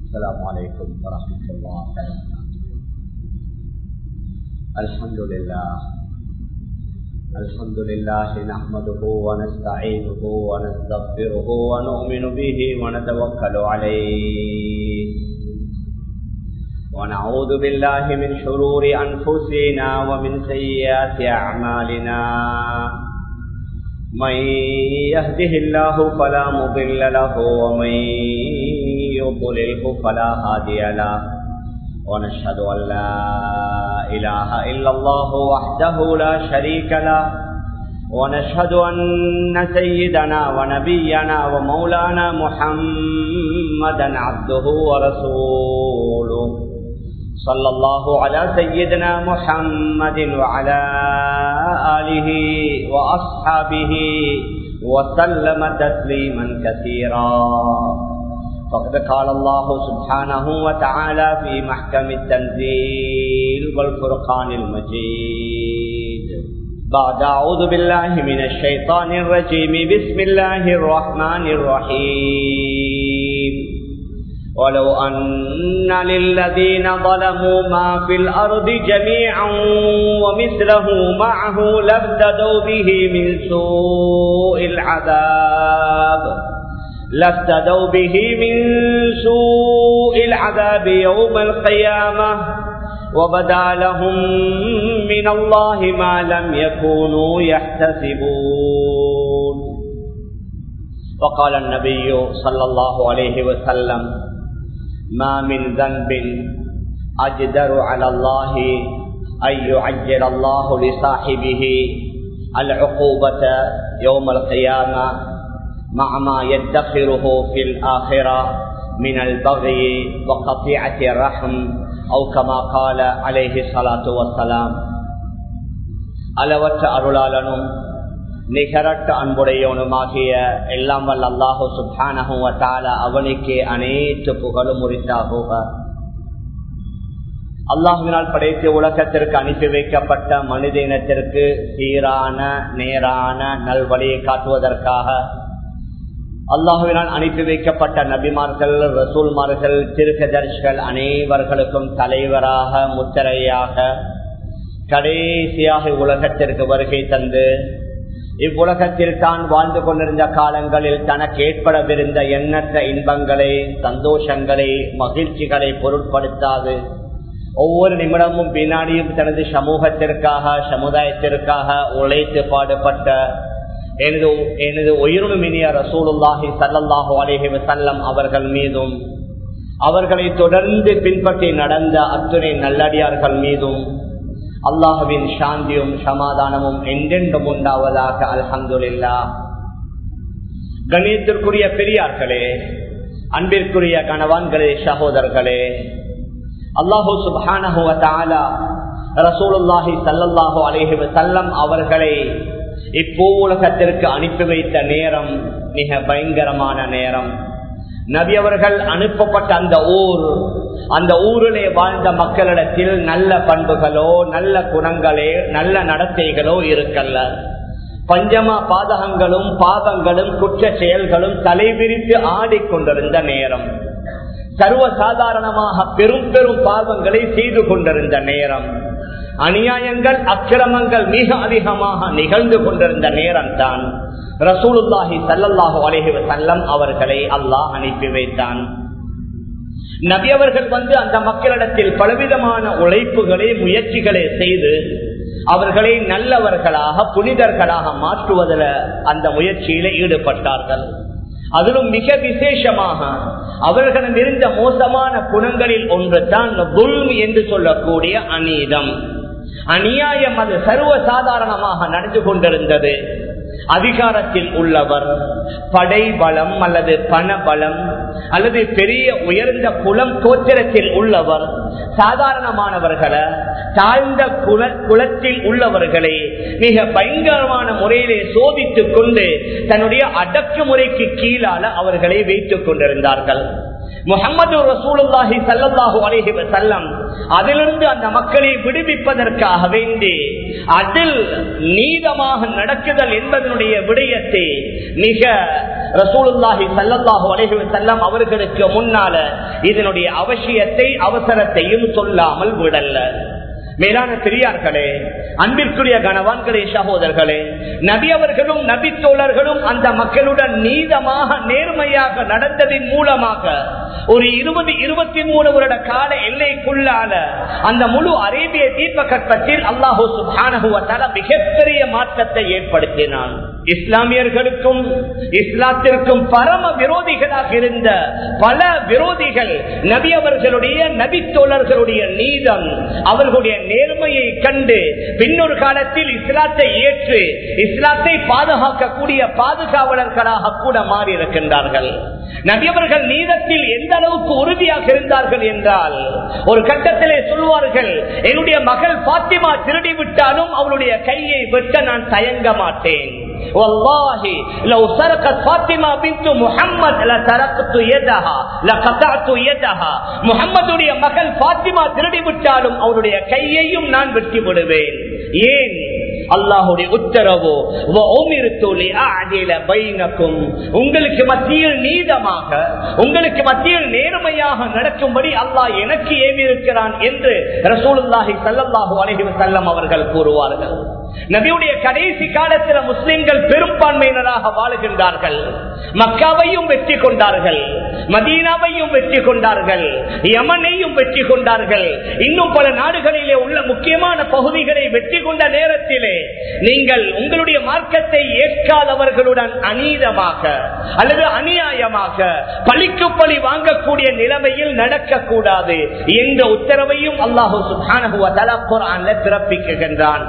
السلام عليكم ورحمة الله وبركاته الحمد لله الحمد لله نحمده ونستعينه ونستغفره ونؤمن به ونتوكل عليه ونعوذ بالله من شرور أنفسنا ومن سيئات أعمالنا من يهده الله فلا مضل له ومن يضلله فلا هادي له ونشهد أن لا إله إلا الله وحده لا شريك له ونشهد أن سيدنا ونبينا ومولانا محمدا عبده ورسوله صلى الله على سيدنا محمد وعلى آله وأصحابه وسلم تسليما كثيرا فقد قال الله سبحانه وتعالى في محكم التنزيل والفرقان المجيد بعد أعوذ بالله من الشيطان الرجيم بسم الله الرحمن الرحيم ولو أن للذين ظلموا ما في الأرض جميعا ومثله معه لابتدوا به من سوء العذاب لافتدوا به من سوء العذاب يوم القيامة وبدا لهم من الله ما لم يكونوا يحتسبون وقال النبي صلى الله عليه وسلم ما من ذنب أجدر على الله أن يعجل الله لصاحبه العقوبة يوم القيامة مع ما يدخره في الآخرة من البغي وقطيعة الرحم أو كما قال عليه الصلاة والسلام அளவற்ற அருளாளனும் நிகரட்ட அன்புடையவனுமாகிய எல்லாம் வல்ல அல்லாஹு சுபானகுவத்தால அவனுக்கே அனைத்து புகழும் உரித்தாகுக அல்லாஹுவினால் படைத்த உலகத்திற்கு அனுப்பி வைக்கப்பட்ட மனித இனத்திற்கு சீரான நேரான நல்வழியை காட்டுவதற்காக அல்லாஹுவினால் அனுப்பி வைக்கப்பட்ட நபிமார்கள் ரசூல்மார்கள் திருக்கதர்ஷிகள் அனைவர்களுக்கும் தலைவராக முத்திரையாக கடைசியாக உலகத்திற்கு வருகை தந்து இவ்வுலகத்தில் தான் வாழ்ந்து கொண்டிருந்த காலங்களில் தனக்கு ஏற்படவிருந்த எண்ணற்ற இன்பங்களை சந்தோஷங்களை மகிழ்ச்சிகளை பொருட்படுத்தாது ஒவ்வொரு நிமிடமும் வினாடியும் தனது சமூகத்திற்காக சமுதாயத்திற்காக உழைத்து பாடுபட்ட எனது எனது உயிரினுமினிய ரசூலுல்லாஹி சல்லாஹூ அலேஹி வசல்லம் அவர்கள் மீதும் அவர்களை தொடர்ந்து பின்பற்றி நடந்த அத்துணை நல்லடியார்கள் மீதும் அல்லாஹுவின் சாந்தியும் சமாதானமும் என்றென்றும் உண்டாவதாக அல்ஹந்துல்லா கணியத்திற்குரிய பெரியார்களே அன்பிற்குரிய கணவான்களே சகோதரர்களே அல்லாஹூ சுபானஹுவ ரசூலுல்லாஹி சல்லல்லாஹு அலேஹி வசல்லம் அவர்களை இப்போ உலகத்திற்கு அனுப்பி வைத்த நேரம் மிக பயங்கரமான நேரம் நபி அவர்கள் அனுப்பப்பட்ட அந்த ஊர் அந்த ஊரிலே வாழ்ந்த மக்களிடத்தில் நல்ல பண்புகளோ நல்ல குணங்களே நல்ல நடத்தைகளோ இருக்கல்ல பஞ்சமா பாதகங்களும் பாதங்களும் குற்ற செயல்களும் தலைவிரித்து ஆடிக்கொண்டிருந்த நேரம் சர்வ சாதாரணமாக பெரும் பெரும் பாவங்களை செய்து கொண்டிருந்த நேரம் அநியாயங்கள் அக்கிரமங்கள் மிக அதிகமாக நிகழ்ந்து கொண்டிருந்த நேரம் தான் ரசூலுல்லாஹி சல்லல்லாஹு அலேஹி வசல்லம் அவர்களை அல்லாஹ் அனுப்பி வைத்தான் நபி அவர்கள் வந்து அந்த மக்களிடத்தில் பலவிதமான உழைப்புகளை முயற்சிகளை செய்து அவர்களை நல்லவர்களாக புனிதர்களாக மாற்றுவதில் அந்த முயற்சியில ஈடுபட்டார்கள் அதிலும் மிக விசேஷமாக அவர்களிடம் இருந்த மோசமான குணங்களில் ஒன்று தான் என்று சொல்லக்கூடிய அநீதம் அநியாயம் அது சர்வ சாதாரணமாக நடந்து கொண்டிருந்தது அதிகாரத்தில் உள்ளவர் படை பலம் அல்லது பண பலம் அல்லது பெரிய உயர்ந்த குலம் கோச்சரத்தில் உள்ளவர் சாதாரணமானவர்களை தாழ்ந்த குல குலத்தில் உள்ளவர்களை மிக பயங்கரமான முறையிலே சோதித்துக் கொண்டு தன்னுடைய அடக்குமுறைக்கு கீழால அவர்களை வைத்துக் கொண்டிருந்தார்கள் முகமது ரசூலுல்லாஹி சல்லல்லாஹு அலைஹி வஸல்லம் அதிலிருந்து அந்த மக்களை விடுவிப்பதற்காக வேண்டி அதில் நீதமாக நடக்குதல் என்பதனுடைய விடயத்தை மிக ரசூலுல்லாஹி சல்லல்லாஹு அலைஹி வஸல்லம் அவர்களுக்கு முன்னால இதனுடைய அவசியத்தை அவசரத்தையும் சொல்லாமல் விடல்ல மேலான பெரியார்களே அன்பிற்குரிய கணவான்களே சகோதரர்களே நபி அவர்களும் நபி தோழர்களும் அந்த மக்களுடன் நீதமாக நேர்மையாக நடந்ததின் மூலமாக ஒரு இருபது இருபத்தி மூணு வருட கால எல்லைக்குள்ளால அந்த முழு அரேபிய தீபகற்பத்தில் அல்லாஹூ சுபானகுவத்தால மிகப்பெரிய மாற்றத்தை ஏற்படுத்தினான் இஸ்லாமியர்களுக்கும் இஸ்லாத்திற்கும் பரம விரோதிகளாக இருந்த பல விரோதிகள் நபி அவர்களுடைய நபி தோழர்களுடைய நீதம் அவர்களுடைய நேர்மையை கண்டு பின்னொரு காலத்தில் இஸ்லாத்தை ஏற்று இஸ்லாத்தை பாதுகாக்கக்கூடிய பாதுகாவலர்களாக கூட மாறி இருக்கின்றார்கள் நபியவர்கள் நீதத்தில் எந்த அளவுக்கு உறுதியாக இருந்தார்கள் என்றால் ஒரு கட்டத்திலே சொல்வார்கள் என்னுடைய மகள் பாத்திமா திருடி விட்டாலும் அவளுடைய கையை வெட்ட நான் தயங்க மாட்டேன் والله لو سرقت فاطمه بنت محمد لسرقت يدها لقطعت يدها முகம்மதுடைய மகள் பாத்திமா திருடி விட்டாலும் அவருடைய கையையும் நான் வெட்டி விடுவேன் ஏன் அல்லாஹுடைய உத்தரவு உங்களுக்கு மத்தியில் நீதமாக உங்களுக்கு மத்தியில் நேர்மையாக நடக்கும்படி அல்லாஹ் எனக்கு ஏவி இருக்கிறான் என்று ரசூலுல்லாஹி சல்லாஹூ அலஹி வசல்லம் அவர்கள் கூறுவார்கள் நபியுடைய கடைசி காலத்தில் முஸ்லிம்கள் பெரும்பான்மையினராக வாழுகின்றார்கள் மக்காவையும் வெற்றி கொண்டார்கள் மதீனாவையும் வெற்றி கொண்டார்கள் யமனையும் வெற்றி கொண்டார்கள் இன்னும் பல நாடுகளிலே உள்ள முக்கியமான பகுதிகளை வெற்றி கொண்ட நேரத்திலே நீங்கள் உங்களுடைய மார்க்கத்தை ஏற்காதவர்களுடன் அநீதமாக அல்லது அநியாயமாக பழிக்கு பழி வாங்கக்கூடிய நிலைமையில் நடக்கக்கூடாது என்ற உத்தரவையும் அல்லாஹூ சுபான பிறப்பிக்கின்றான்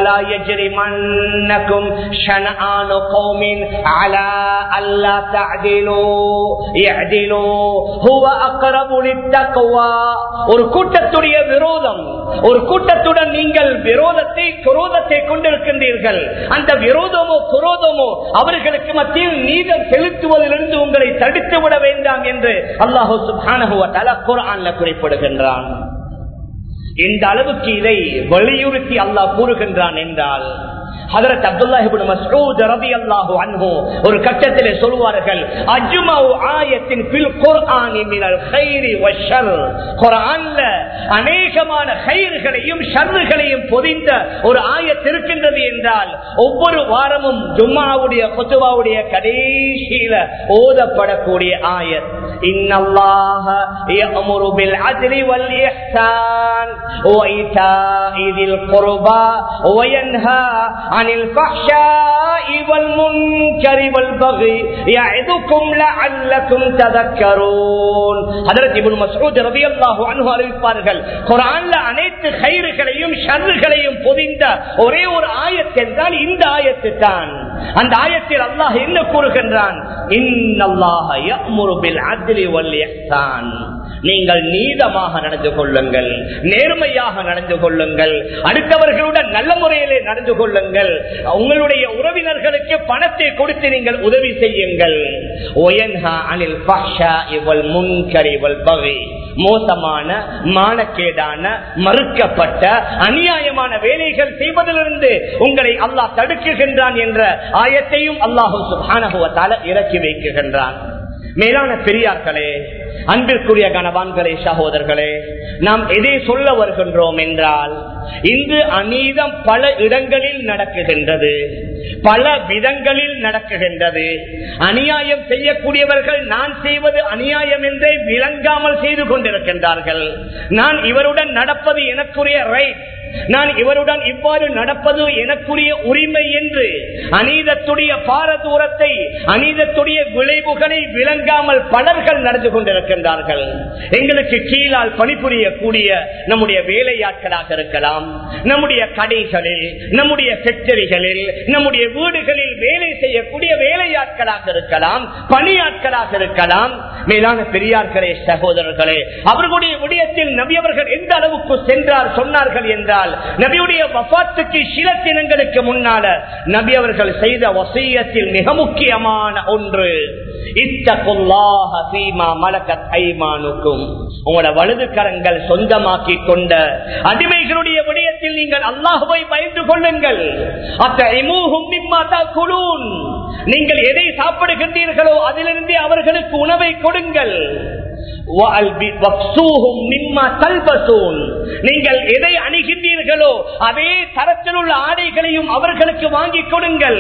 يجرمنكم شنآن قوم على ألا تعدلوا يعدلوا هو أقرب للتقوى ஒரு கூட்டத்துடைய விரோதம் ஒரு கூட்டத்துடன் நீங்கள் விரோதத்தை குரோதத்தை கொண்டிருக்கின்றீர்கள் அந்த விரோதமோ குரோதமோ அவர்களுக்கு மத்தியில் நீதம் செலுத்துவதிலிருந்து உங்களை தடுத்து விட வேண்டாம் என்று அல்லாஹூ சுபானகுவ தல குரான்ல குறிப்பிடுகின்றான் இந்த அளவுக்கு இதை வலியுறுத்தி அல்லாஹ் கூறுகின்றான் என்றால் ஹதரத் அப்துல்லாஹிபின் மஸ்ஊத் ரலியல்லாஹு அன்ஹு ஒரு கட்டத்திலே சொல்வார்கள் அஜ்மஉ ஆயத்தின் ஃபில் குர்ஆனி மினல் கைரி வஷ்ஷர் குர்ஆன்ல அநேகமான கைர்களையும் ஷர்றுகளையும் பொதிந்த ஒரு ஆயத் இருக்கின்றது என்றால் ஒவ்வொரு வாரமும் ஜும்மாவுடைய குத்துவாவுடைய கடைசியில ஓதப்படக்கூடிய ஆயத் இன்னல்லாஹ يأمر بالعدل والإحسان وإيتاء ذي القربى وينهى عن الفحشاء والمنكر والبغي يعظكم لعلكم تذكرون حضرت ابن مسعود رضي الله عنه அறிவிப்பார்கள் குரான்ல அனைத்து கயிறுகளையும் ஷர்றுகளையும் பொதிந்த ஒரே ஒரு ஆயத் என்றால் இந்த ஆயத்து தான் அந்த ஆயத்தில் அல்லாஹ் என்ன கூறுகின்றான் இன்னல்லாஹ யஅமுரு பில் அத்லி வல் இஹ்சான் நீங்கள் நீதமாக நடந்து கொள்ளுங்கள் நேர்மையாக நடந்து கொள்ளுங்கள் அடுத்தவர்களுடன் நல்ல முறையிலே நடந்து கொள்ளுங்கள் உங்களுடைய உறவினர்களுக்கு பணத்தை கொடுத்து நீங்கள் உதவி செய்யுங்கள் அனில் மோசமான மானக்கேடான மறுக்கப்பட்ட அநியாயமான வேலைகள் செய்வதிலிருந்து உங்களை அல்லாஹ் தடுக்குகின்றான் என்ற ஆயத்தையும் அல்லாஹு சுபானகுவத்தால இறக்கி வைக்குகின்றான் மேலான பெரியார்களே அன்பிற்குரிய கணவான்களே சகோதரர்களே நாம் எதை சொல்ல வருகின்றோம் என்றால் இன்று அநீதம் பல இடங்களில் நடக்குகின்றது பல விதங்களில் நடக்குகின்றது அநியாயம் செய்யக்கூடியவர்கள் நான் செய்வது அநியாயம் என்றே விளங்காமல் செய்து கொண்டிருக்கின்றார்கள் நான் இவருடன் நடப்பது எனக்குரிய ரைட் நான் இவருடன் இவ்வாறு நடப்பது எனக்குரிய உரிமை என்று அநீதத்துடைய பாரதூரத்தை அநீதத்துடைய விளைவுகளை விளங்காமல் பலர்கள் நடந்து கொண்டிருக்கின்றார்கள் எங்களுக்கு கீழால் பணிபுரியக்கூடிய நம்முடைய வேலையாட்களாக இருக்கலாம் நம்முடைய கடைகளில் நம்முடைய ஃபேக்டரிகளில் நம்முடைய வீடுகளில் வேலை செய்யக்கூடிய வேலையாட்களாக இருக்கலாம் பணியாட்களாக இருக்கலாம் மேலான பெரியார்களே சகோதரர்களே அவர்களுடைய விடயத்தில் நபி அவர்கள் எந்த அளவுக்கு சென்றார் சொன்னார்கள் என்றால் நபியுடைய வபாத்துக்கு சில தினங்களுக்கு முன்னால நபி அவர்கள் செய்த வசியத்தில் மிக முக்கியமான ஒன்று இத்தகுல்லாஹ ஃபீமா மலக்கத் ஐமானுக்கும் உங்களோட வலது கரங்கள் சொந்தமாக்கி கொண்ட அடிமைகளுடைய விடயத்தில் நீங்கள் அல்லாஹுவை பயந்து கொள்ளுங்கள் அத்தூகும் குழூன் நீங்கள் எதை சாப்பிடுகின்றீர்களோ அதிலிருந்தே அவர்களுக்கு உணவை கொடுங்கள் நீங்கள் எதை அணுகின்றீர்களோ அதே தரத்தில் உள்ள ஆடைகளையும் அவர்களுக்கு வாங்கி கொடுங்கள்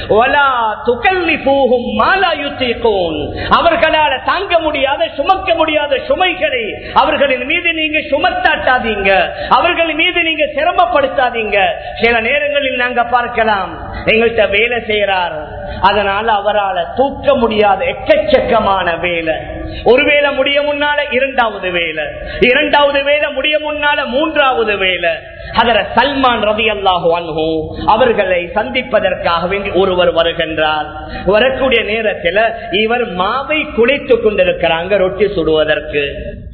அவர்களால் தாங்க முடியாத சுமக்க முடியாத சுமைகளை அவர்களின் மீது நீங்க சுமத்தாட்டாதீங்க அவர்கள் மீது நீங்க சிரமப்படுத்தாதீங்க சில நேரங்களில் நாங்க பார்க்கலாம் எங்கள்கிட்ட வேலை செய்யறார் அதனால அவரால் தூக்க முடியாத எக்கச்சக்கமான வேலை ஒரு வேலை முடிய முன்னால இரண்டாவது வேலை இரண்டாவது வேலை முடிய முன்னால மூன்றாவது வேலை அதர சல்மான் ரவி அல்லாஹு அவர்களை சந்திப்பதற்காக வேண்டி ஒருவர் வருகின்றார் வரக்கூடிய நேரத்தில் இவர் மாவை குளித்துக் கொண்டிருக்கிறாங்க ரொட்டி சுடுவதற்கு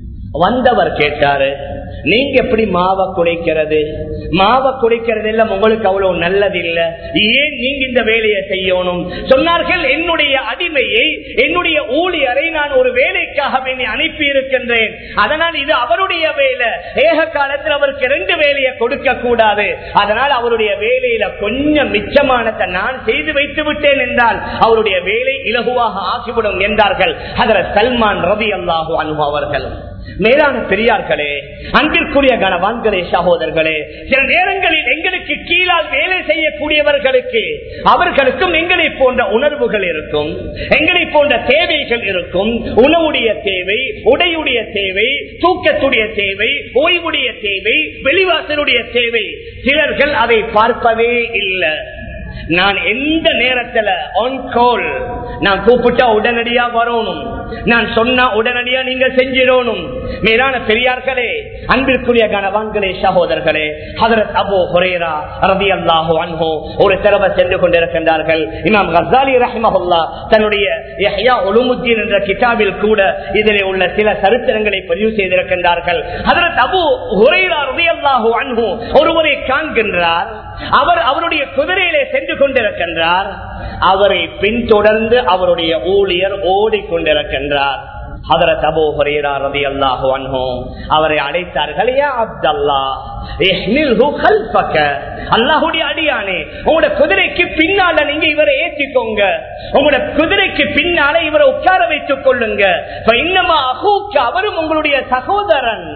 வந்தவர் கேட்டாரு நீங்க எப்படி மாவை குடைக்கிறது மாவை குடைக்கிறது எல்லாம் உங்களுக்கு அவ்வளவு நல்லது இல்ல ஏன் நீங்க இந்த வேலையை செய்யணும் சொன்னார்கள் என்னுடைய அடிமையை என்னுடைய ஊழியரை நான் ஒரு வேலைக்காக வேண்டி அனுப்பி இருக்கின்றேன் அதனால் இது அவருடைய வேலை ஏக காலத்தில் அவருக்கு ரெண்டு வேலையை கொடுக்க கூடாது அதனால் அவருடைய வேலையில கொஞ்சம் மிச்சமானதை நான் செய்து வைத்து விட்டேன் என்றால் அவருடைய வேலை இலகுவாக ஆகிவிடும் என்றார்கள் அதில் சல்மான் ரவி அல்லாஹு அனுபவர்கள் மேலான பெரியார்களே அன்பிற்குரிய கனவான்களே சகோதரர்களே சில நேரங்களில் எங்களுக்கு கீழால் வேலை செய்யக்கூடியவர்களுக்கு அவர்களுக்கும் எங்களை போன்ற உணர்வுகள் இருக்கும் எங்களை போன்ற தேவைகள் இருக்கும் உணவுடைய தேவை உடையுடைய தேவை தூக்கத்துடைய தேவை ஓய்வுடைய தேவை வெளிவாசலுடைய தேவை சிலர்கள் அதை பார்ப்பதே இல்லை நான் எந்த நேரத்துல ஆன் கால் நான் கூப்பிட்டா உடனடியா வரணும் நான் சொன்னா உடனடியா நீங்க செஞ்சிடணும் மேலான பெரியார்களே அன்பிற்குரிய கனவான்களே சகோதரர்களே ஹதரத் அபு ஹுரேரா ரபி அல்லாஹு அன்ஹோ ஒரு தடவை சென்று கொண்டிருக்கின்றார்கள் இமாம் கசாலி ரஹ்மஹுல்லா தன்னுடைய யஹ்யா உலுமுத்தீன் என்ற கிதாபில் கூட இதிலே உள்ள சில சரித்திரங்களை பதிவு செய்திருக்கின்றார்கள் ஹதரத் அபு ஹுரேரா ரபி அல்லாஹு அன்ஹோ ஒருவரை காண்கின்றார் அவர் அவருடைய குதிரையிலே சென்று கொண்டிருக்கின்றார் அவரை பின்தொடர்ந்து அவருடைய ஊழியர் ஓடிக்கொண்டிருக்கின்றார் அவரை அழைத்தார்கள் அல்லாஹுடைய அடியானே உங்களோட குதிரைக்கு பின்னால நீங்க இவரை ஏற்றிக்கோங்க உங்களோட குதிரைக்கு பின்னால இவரை உட்கார வைத்துக் கொள்ளுங்க இன்னமா அகூக்கு அவரும் உங்களுடைய சகோதரன்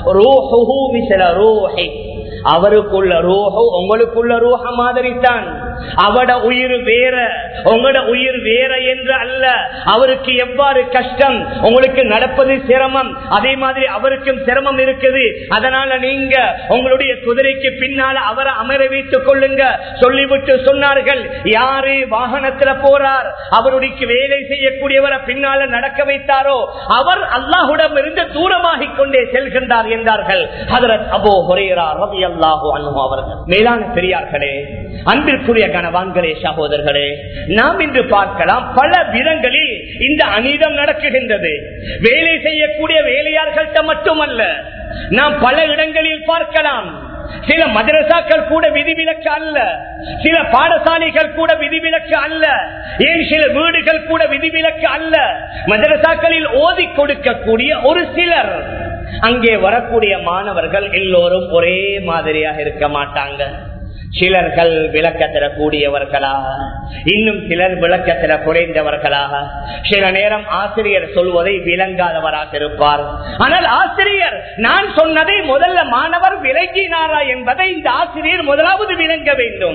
அவருக்குள்ள ரூஹோ உங்களுக்குள்ள ரூஹ மாதிரி தான் அவட உயிர் வேற உங்களோட உயிர் வேற என்று அல்ல அவருக்கு எவ்வாறு கஷ்டம் உங்களுக்கு நடப்பது சிரமம் அதே மாதிரி அவருக்கும் சிரமம் இருக்குது அதனால நீங்க உங்களுடைய குதிரைக்கு பின்னால அவரை அமர வைத்துக் கொள்ளுங்க சொல்லிவிட்டு சொன்னார்கள் யாரு வாகனத்துல போறார் அவருடைய வேலை செய்யக்கூடியவரை பின்னால நடக்க வைத்தாரோ அவர் அல்லாஹுடம் இருந்து தூரமாகிக் கொண்டே செல்கின்றார் என்றார்கள் ஹதரத் அபோ ஹொரேரா ரவி அல்லாஹு அன்பு அவர்கள் மேலான பெரியார்களே அன்பிற்குரிய கனவான்களே சகோதரர்களே நாம் இன்று பார்க்கலாம் பல விதங்களில் இந்த அநீதம் நடக்குகின்றது வேலை செய்யக்கூடிய வேலையார்கள்ட்ட மட்டுமல்ல நாம் பல இடங்களில் பார்க்கலாம் சில மதரசாக்கள் கூட விதிவிலக்கு அல்ல சில பாடசாலைகள் கூட விதிவிலக்கு அல்ல ஏன் சில வீடுகள் கூட விதிவிலக்கு அல்ல மதரசாக்களில் ஓதி கொடுக்கக்கூடிய ஒரு சிலர் அங்கே வரக்கூடிய மாணவர்கள் எல்லோரும் ஒரே மாதிரியாக இருக்க மாட்டாங்க சிலர்கள் விளக்க தரக்கூடியவர்களாக இன்னும் சிலர் விளக்க தர குறைந்தவர்களாக சில நேரம் ஆசிரியர் சொல்வதை விளங்காதவராக இருப்பார் ஆனால் ஆசிரியர் நான் சொன்னதை முதல்ல மாணவர் விளங்கினாரா என்பதை இந்த ஆசிரியர் முதலாவது விளங்க வேண்டும்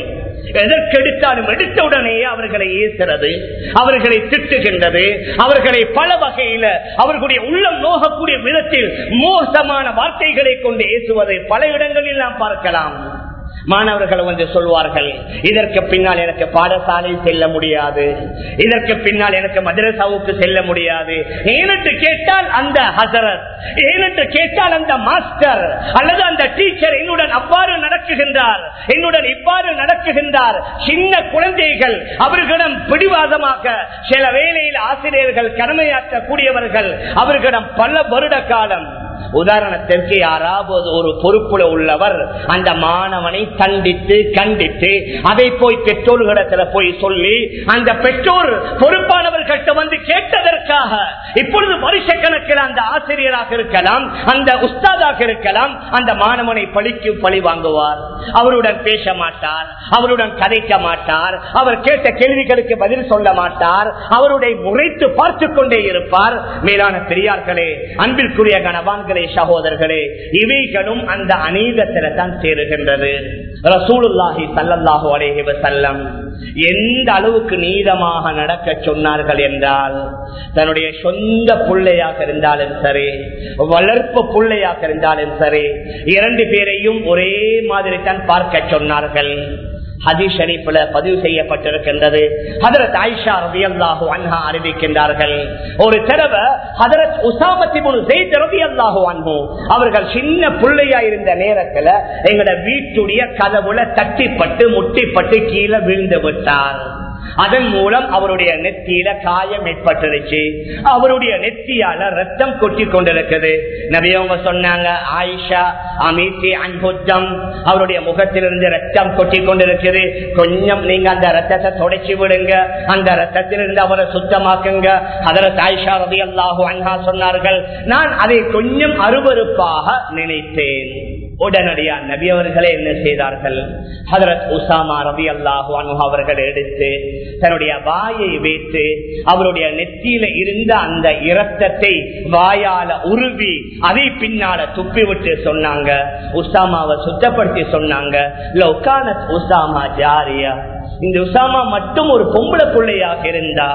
எதற்கெடுத்தாலும் எடுத்த உடனேயே அவர்களை ஏசுறது அவர்களை திட்டுகின்றது அவர்களை பல வகையில அவர்களுடைய உள்ளம் நோகக்கூடிய விதத்தில் மோசமான வார்த்தைகளை கொண்டு ஏசுவதை பல இடங்களில் நாம் பார்க்கலாம் மாணவர்கள் வந்து சொல்வார்கள் இதற்கு பின்னால் எனக்கு பாடசாலை செல்ல முடியாது இதற்கு பின்னால் எனக்கு மதரசாவுக்கு செல்ல முடியாது ஏனென்று கேட்டால் அந்த ஹசரத் ஏனென்று கேட்டால் அந்த மாஸ்டர் அல்லது அந்த டீச்சர் என்னுடன் அவ்வாறு நடக்குகின்றார் என்னுடன் இவ்வாறு நடக்குகின்றார் சின்ன குழந்தைகள் அவர்களிடம் பிடிவாதமாக சில வேளையில் ஆசிரியர்கள் கடமையாற்றக்கூடியவர்கள் அவர்களிடம் பல வருட காலம் உதாரணத்திற்கு யாராவது ஒரு பொறுப்புல உள்ளவர் அந்த மாணவனை தண்டித்து கண்டித்து அதை போய் பெற்றோர்களிடத்துல போய் சொல்லி அந்த பெற்றோர் பொறுப்பானவர்கிட்ட வந்து கேட்டதற்காக இப்பொழுது வருஷக்கணக்கில் அந்த ஆசிரியராக இருக்கலாம் அந்த உஸ்தாதாக இருக்கலாம் அந்த மாணவனை பழிக்கு பழி வாங்குவார் அவருடன் பேச மாட்டார் அவருடன் கதைக்க மாட்டார் அவர் கேட்ட கேள்விகளுக்கு பதில் சொல்ல மாட்டார் அவருடைய முறைத்து பார்த்து கொண்டே இருப்பார் மேலான பெரியார்களே அன்பிற்குரிய கணவான்களே சகோதரர்களே இவைகளும் அந்த அநீதத்தில தான் சேருகின்றது ரசூலுல்லாஹி சல்லல்லாஹு அலைஹி வஸல்லம் எந்த அளவுக்கு நீதமாக நடக்க சொன்னார்கள் என்றால் தன்னுடைய சொந்த பிள்ளையாக இருந்தாலும் சரி வளர்ப்பு பிள்ளையாக இருந்தாலும் சரி இரண்டு பேரையும் ஒரே மாதிரி தான் பார்க்க சொன்னார்கள் ஹதீஸ் ஷரீஃப்ல பதிவு செய்யப்பட்டிருக்கின்றது ஹதரத் ஆயிஷா ரலியல்லாஹு அன்ஹா அறிவிக்கின்றார்கள் ஒரு தடவை ஹதரத் உசாமத்தி முன் ஜெயித் ரலியல்லாஹு அன்ஹு அவர்கள் சின்ன பிள்ளையா இருந்த நேரத்துல எங்கட வீட்டுடைய கதவுல தட்டிப்பட்டு முட்டிப்பட்டு கீழே விழுந்து விட்டார் அதன் மூலம் அவருடைய நெத்தியில காயம் ஏற்பட்டுருச்சு அவருடைய நெத்தியால ரத்தம் கொட்டி கொண்டிருக்குது நபியவங்க சொன்னாங்க ஆயிஷா அமித்தி அன்புத்தம் அவருடைய முகத்திலிருந்து ரத்தம் கொட்டி கொண்டிருக்குது கொஞ்சம் நீங்க அந்த ரத்தத்தை தொடச்சி விடுங்க அந்த ரத்தத்திலிருந்து அவரை சுத்தமாக்குங்க அதர ஆயிஷா ரவி அல்லாஹூ அன்ஹா சொன்னார்கள் நான் அதை கொஞ்சம் அருவறுப்பாக நினைத்தேன் உடனடியா நபி அவர்களே என்ன செய்தார்கள் ஹதரத் உசாமா ரபி அல்லாஹு அவர்கள் எடுத்து தன்னுடைய வாயை வைத்து அவருடைய நெத்தியில இருந்த அந்த இரத்தத்தை வாயால உருவி அதை பின்னால துப்பி விட்டு சொன்னாங்க உசாமாவை சுத்தப்படுத்தி சொன்னாங்க லோகானத் உசாமா ஜாரியா இந்த உசாமா மட்டும் ஒரு பொம்பளை பிள்ளையாக இருந்தா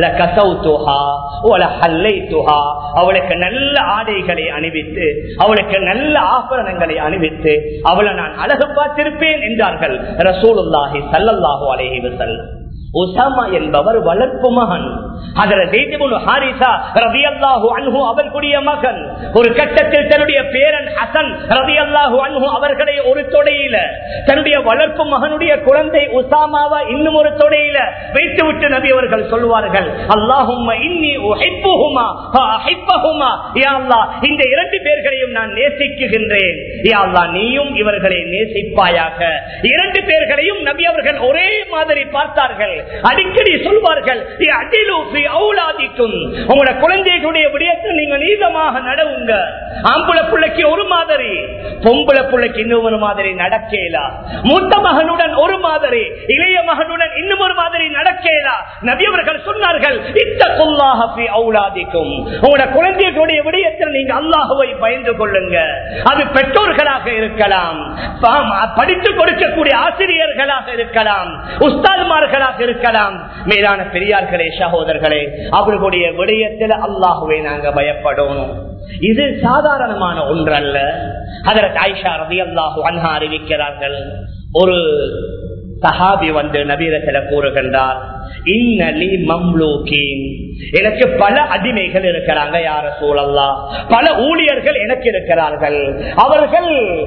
அவளுக்கு நல்ல ஆடைகளை அணிவித்து அவளுக்கு நல்ல ஆபரணங்களை அணிவித்து அவளை நான் அழகு பார்த்திருப்பேன் என்றார்கள் ரசூலுல்லாஹி சல்லல்லாஹு அலேஹி வசல்லம் உசாமா என்பவர் வளர்ப்பு மகன் அவர்களுடைய மகன் ஒரு கட்டத்தில் தன்னுடைய பேரன் ஹசன் ரவி அல்லாஹு அன்ஹு அவர்களை ஒரு தொடையில தன்னுடைய வளர்ப்பு மகனுடைய குழந்தை உசாமாவா இன்னும் ஒரு தொடையில வைத்து விட்டு நபி அவர்கள் சொல்வார்கள் அல்லாஹும் இந்த இரண்டு பேர்களையும் நான் நேசிக்குகின்றேன் நீயும் இவர்களை நேசிப்பாயாக இரண்டு பேர்களையும் நபி அவர்கள் ஒரே மாதிரி பார்த்தார்கள் அடிக்கடி சொல்வார்கள் உங்களோட குழந்தைகளுடைய விடயத்தில் நீங்க நீதமாக நடவுங்க ஆம்புல பிள்ளைக்கு ஒரு மாதிரி பொம்புல பிள்ளைக்கு இன்னொரு மாதிரி நடக்கலா மூத்த மகனுடன் ஒரு மாதிரி இளைய மகனுடன் இன்னும் ஒரு மாதிரி நடக்கலா நபியவர்கள் சொன்னார்கள் இத்த கொல்லாஹி அவுலாதிக்கும் உங்களோட குழந்தைகளுடைய விடயத்தில் நீங்க அல்லாஹுவை பயந்து கொள்ளுங்க அது பெற்றோர்களாக இருக்கலாம் படித்துக் கொடுக்கக்கூடிய ஆசிரியர்களாக இருக்கலாம் உஸ்தாதுமார்களாக இருக்கலாம் மேலான பெரியார்களே சகோதரர்களே அவர்களுடைய விடயத்தில் அல்லாஹுவை நாங்க பயப்படணும் இது சாதாரணமான ஒன்றல்ல அதற்கு ஆயிஷா ரவி அல்லாஹு அன்ஹா அறிவிக்கிறார்கள் ஒரு சஹாபி வந்து நபீரத்துல கூறுகின்றார் இன்னலி மம்லூக்கின் எனக்கு பல அடிமைகள் இருக்கிறாங்க யார சூழல்லா பல ஊழியர்கள் எனக்கு இருக்கிறார்கள் அவர்கள்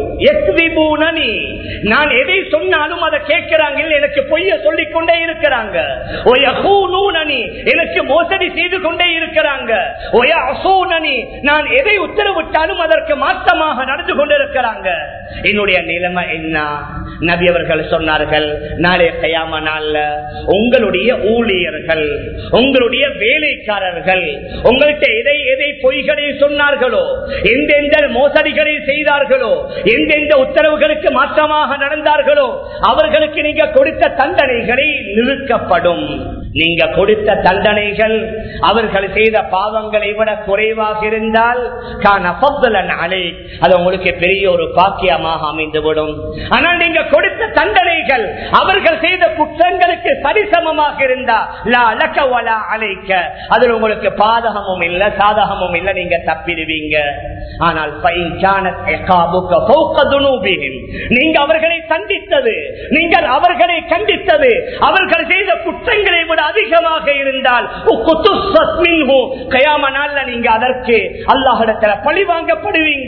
நான் எதை சொன்னாலும் அதை கேட்கிறாங்க எனக்கு பொய்ய சொல்லிக் கொண்டே இருக்கிறாங்க எனக்கு மோசடி செய்து கொண்டே இருக்கிறாங்க நான் எதை உத்தரவிட்டாலும் அதற்கு மாற்றமாக நடந்து கொண்டிருக்கிறாங்க என்னுடைய நிலைமை என்ன நபி அவர்கள் சொன்னார்கள் நாளைய கையாம நாள்ல உங்களுடைய ஊழியர்கள் உங்களுடைய வேலைக்காரர்கள் உங்கள்கிட்ட எதை எதை பொய்களை சொன்னார்களோ எந்தெந்த மோசடிகளை செய்தார்களோ எந்தெந்த உத்தரவுகளுக்கு மாற்றமாக நடந்தார்களோ அவர்களுக்கு நீங்க கொடுத்த தண்டனைகளை நிறுக்கப்படும் நீங்க கொடுத்த தண்டனைகள் அவர்கள் செய்த பாவங்களை விட குறைவாக இருந்தால் அது உங்களுக்கு பெரிய ஒரு பாக்கியமாக அமைந்துவிடும் ஆனால் நீங்க கொடுத்த தண்டனைகள் அவர்கள் செய்த குற்றங்களுக்கு சரிசமமாக இருந்தா லா அலக்க வலா அலைக்க அதில் உங்களுக்கு பாதகமும் இல்ல சாதகமும் இல்ல நீங்க தப்பிடுவீங்க ஆனால் ஃபைன் கானத் இகாபுக ஃபௌக துனூபிஹிம். நீங்க அவர்களை தண்டித்தது நீங்கள் அவர்களை கண்டித்தது அவர்கள் செய்த குற்றங்களை விட அதிகமாக இருந்தால் உக்குத்துஸ்ஸத் மின்ஹு. கயாம நாள்ல நீங்க அதற்கு அல்லாஹிடத்துல பழி வாங்கப்படுவீங்க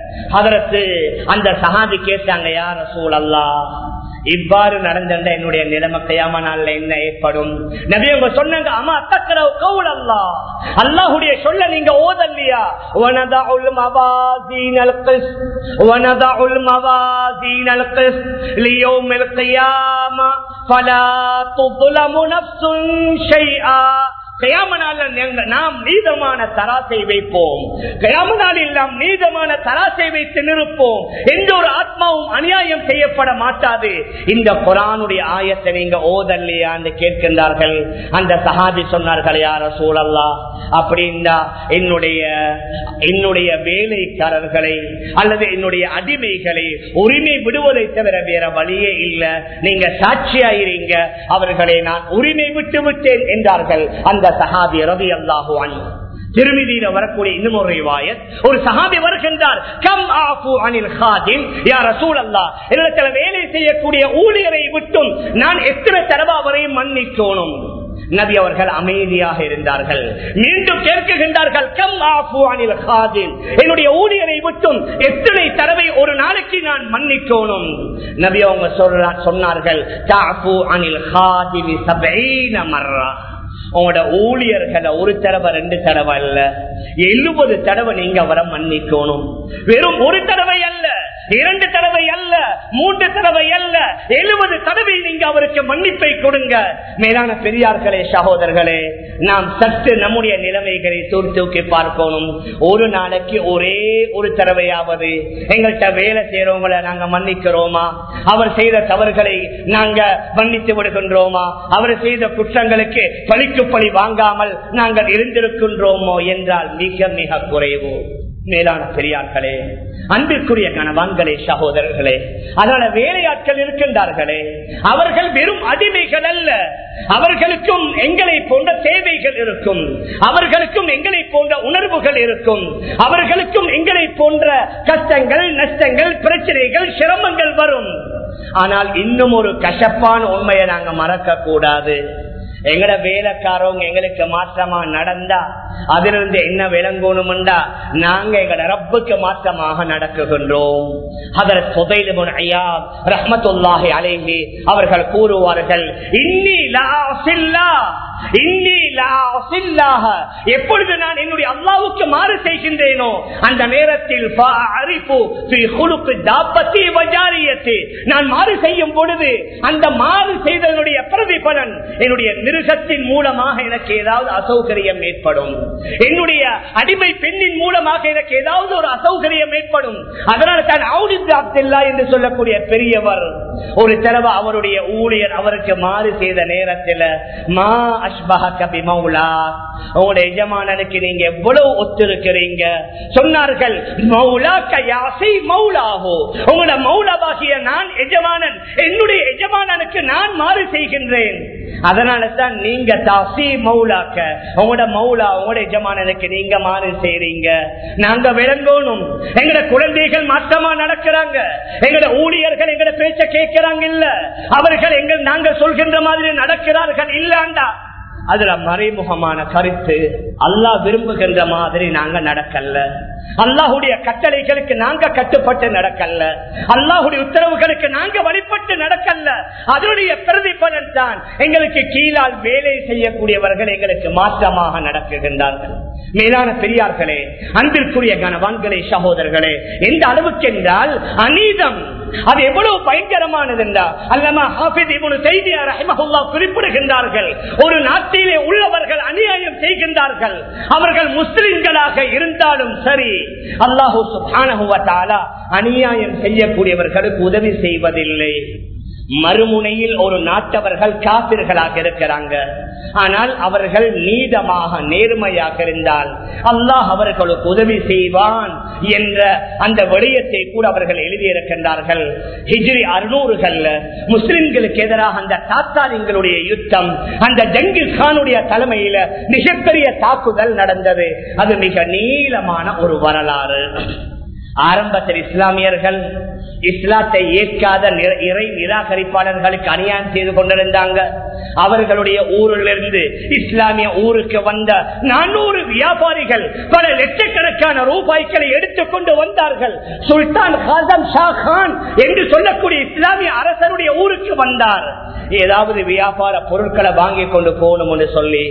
அதற்கு அந்த சஹாபி கேட்டாங்க யார சூழல்லா இவ்வாறு நடந்த என்னுடைய நிலைமை கையாம நாள்ல என்ன ஏற்படும் நபி அவங்க சொன்னாங்க அம்மா தக்கர கவுல் அல்லா அல்லாஹுடைய சொல்ல நீங்க ஓதல்லையா வனதஉல் மவாசீனல் கிஸ் வனதஉல் மவாசீனல் கிஸ் லியௌமில் கியாமா ஃபலா துظلم نفس شيئا கயாமனால நாம் நீதமான தராசை வைப்போம் கயாமனாலில் நாம் நீதமான தராசை வைத்து நிற்போம் எந்த ஒரு ஆத்மாவும் அநியாயம் செய்யப்பட மாட்டாது இந்த குரானுடைய ஆயத்தை நீங்க ஓதல்லையா என்று கேட்கின்றார்கள் அந்த சஹாபி சொன்னார்கள் யார சூழல்லா அப்படின்னா என்னுடைய என்னுடைய வேலைக்காரர்களை அல்லது என்னுடைய அடிமைகளை உரிமை விடுவதை தவிர வேற வழியே இல்லை நீங்க சாட்சியாயிருங்க அவர்களை நான் உரிமை விட்டு விட்டேன் என்றார்கள் அந்த சஹாபி ரவி அல்லாஹு திருமதியில வரக்கூடிய இன்னும் ஒரு ரிவாயத் ஒரு சஹாபி வருகின்றார் கம் ஆஃபு அனில் ஹாதிம் யார் ரசூல் அல்லா இடத்துல வேலை செய்யக்கூடிய ஊழியரை விட்டும் நான் எத்தனை தடவை அவரையும் மன்னிக்கணும் நபி அவர்கள் அமைதியாக இருந்தார்கள் மீண்டும் கேட்கின்றார்கள் கம் ஆஃபு அனில் ஹாதிம் என்னுடைய ஊழியரை விட்டும் எத்தனை தடவை ஒரு நாளைக்கு நான் மன்னிக்கணும் நபி அவங்க சொல்ற சொன்னார்கள் தாஃபு அனில் ஹாதிமி சபைன மர்ரா உங்களோட ஊழியர்களை ஒரு தடவை ரெண்டு தடவை அல்ல எழுபது தடவை நீங்க அவரை மன்னிக்கணும் வெறும் ஒரு தடவை அல்ல இரண்டு தடவை அல்ல மூன்று தடவை அல்ல எழுபது தடவை நீங்க அவருக்கு மன்னிப்பை கொடுங்க மேலான பெரியார்களே சகோதரர்களே நாம் சற்று நம்முடைய நிலைமைகளை தூக்கி பார்க்கணும் ஒரு நாளைக்கு ஒரே ஒரு தடவையாவது எங்கள்கிட்ட வேலை செய்யறவங்களை நாங்க மன்னிக்கிறோமா அவர் செய்த தவறுகளை நாங்க மன்னித்து விடுகின்றோமா அவர் செய்த குற்றங்களுக்கு பழிக்கு பழி வாங்காமல் நாங்கள் இருந்திருக்கின்றோமோ என்றால் மிக மிக குறைவு மேலான பெரியார்களே அன்பிற்குரிய கணவான்களே சகோதரர்களே அதனால வேலையாட்கள் இருக்கின்றார்களே அவர்கள் வெறும் அடிமைகள் அல்ல அவர்களுக்கும் எங்களை போன்ற தேவைகள் இருக்கும் அவர்களுக்கும் எங்களை போன்ற உணர்வுகள் இருக்கும் அவர்களுக்கும் எங்களை போன்ற கஷ்டங்கள் நஷ்டங்கள் பிரச்சனைகள் சிரமங்கள் வரும் ஆனால் இன்னும் ஒரு கசப்பான உண்மையை நாங்க மறக்க கூடாது எங்கட வேலைக்காரவங்க எங்களுக்கு மாற்றமா நடந்தா அதிலிருந்து என்ன விளங்கணும்டா நாங்க எங்கட ரப்புக்கு மாற்றமாக நடக்குகின்றோம் அதர் புதையிலும் ஐயா ரஹமத்துல்லாஹி அலைஹி அவர்கள் கூறுவார்கள் இன்னி லா இன்னி லா எப்பொழுது நான் என்னுடைய அல்லாவுக்கு மாறு செய்கின்றேனோ அந்த நேரத்தில் நான் மாறு செய்யும் பொழுது அந்த மாறு செய்ததனுடைய பிரதிபலன் என்னுடைய மிருகத்தின் மூலமாக எனக்கு ஏதாவது அசௌகரியம் ஏற்படும் என்னுடைய அடிமை பெண்ணின் மூலமாக எனக்கு ஏதாவது ஒரு அசௌகரியம் ஏற்படும் அதனால் தான் அவுடில்லா என்று சொல்லக்கூடிய பெரியவர் ஒரு தடவை அவருடைய ஊழியர் அவருக்கு மாறு செய்த நேரத்தில் மா அஷ்பஹ கபி மௌலா உங்களுடைய எஜமானனுக்கு நீங்க எவ்வளவு ஒத்திருக்கிறீங்க சொன்னார்கள் மௌலா கயாசை மௌலாவோ உங்களோட மௌலாவாகிய நான் எஜமானன் என்னுடைய எஜமானனுக்கு நான் மாறு செய்கின்றேன் அதனால தான் நீங்க தாசி மௌலாக்க உங்களோட மௌலா உங்களோட எஜமானனுக்கு நீங்க மாறு செய்றீங்க நாங்க விளங்கணும் எங்கட குழந்தைகள் மாற்றமா நடக்கிறாங்க எங்கட ஊழியர்கள் எங்கட பேச்ச கேட்கிறாங்க இல்ல அவர்கள் எங்க நாங்க சொல்கின்ற மாதிரி நடக்கிறார்கள் இல்லாண்டா அதுல மறைமுகமான கருத்து அல்லாஹ் விரும்புகின்ற மாதிரி நாங்க நடக்கல அல்லாஹுடைய கட்டளைகளுக்கு நாங்க கட்டுப்பட்டு நடக்கல அல்லாஹுடைய உத்தரவுகளுக்கு நாங்க வழிபட்டு நடக்கல அதனுடைய பிரதிபலன் தான் எங்களுக்கு கீழால் வேலை செய்யக்கூடியவர்கள் எங்களுக்கு மாற்றமாக நடக்குகின்றார்கள் மேலான பெரியார்களே அன்பிற்குரிய கனவான்களே சகோதரர்களே எந்த அளவுக்கு என்றால் அநீதம் அது எவ்வளவு பயங்கரமானது என்றால் அல்லமா ஹாஃபித் இவனு செய்தி ரஹிமஹுல்லா குறிப்பிடுகின்றார்கள் ஒரு நாட்டிலே உள்ளவர்கள் அநியாயம் செய்கின்றார்கள் அவர்கள் முஸ்லிம்களாக இருந்தாலும் சரி அல்லாஹூ சுபானஹுவ தாலா அநியாயம் செய்யக்கூடியவர்களுக்கு உதவி செய்வதில்லை மறுமுனையில் ஒரு நாட்டவர்கள் காப்பிர்களாக இருக்கிறாங்க ஆனால் அவர்கள் நீதமாக நேர்மையாக இருந்தால் அல்லாஹ் அவர்களுக்கு உதவி செய்வான் என்ற அந்த விடயத்தை கூட அவர்கள் எழுதியிருக்கின்றார்கள் ஹிஜ்ரி அறுநூறுகள்ல முஸ்லிம்களுக்கு எதிராக அந்த தாத்தாலிங்களுடைய யுத்தம் அந்த ஜங்கில் கானுடைய தலைமையில மிகப்பெரிய தாக்குதல் நடந்தது அது மிக நீளமான ஒரு வரலாறு ஆரம்பத்தில் இஸ்லாமியர்கள் இஸ்லாத்தை ஏற்காத இறை நிராகரிப்பாளர்களுக்கு அநியாயம் செய்து கொண்டிருந்தாங்க அவர்களுடைய ஊரிலிருந்து இஸ்லாமிய ஊருக்கு வந்த நானூறு வியாபாரிகள் பல லட்சக்கணக்கான ரூபாய்களை எடுத்துக்கொண்டு வந்தார்கள் சுல்தான் ஹாசம் ஷா கான் என்று சொல்லக்கூடிய இஸ்லாமிய அரசருடைய ஊருக்கு வந்தார் ஏதாவது வியாபார பொருட்களை வாங்கி கொண்டு போகணும் என்று சொல்லி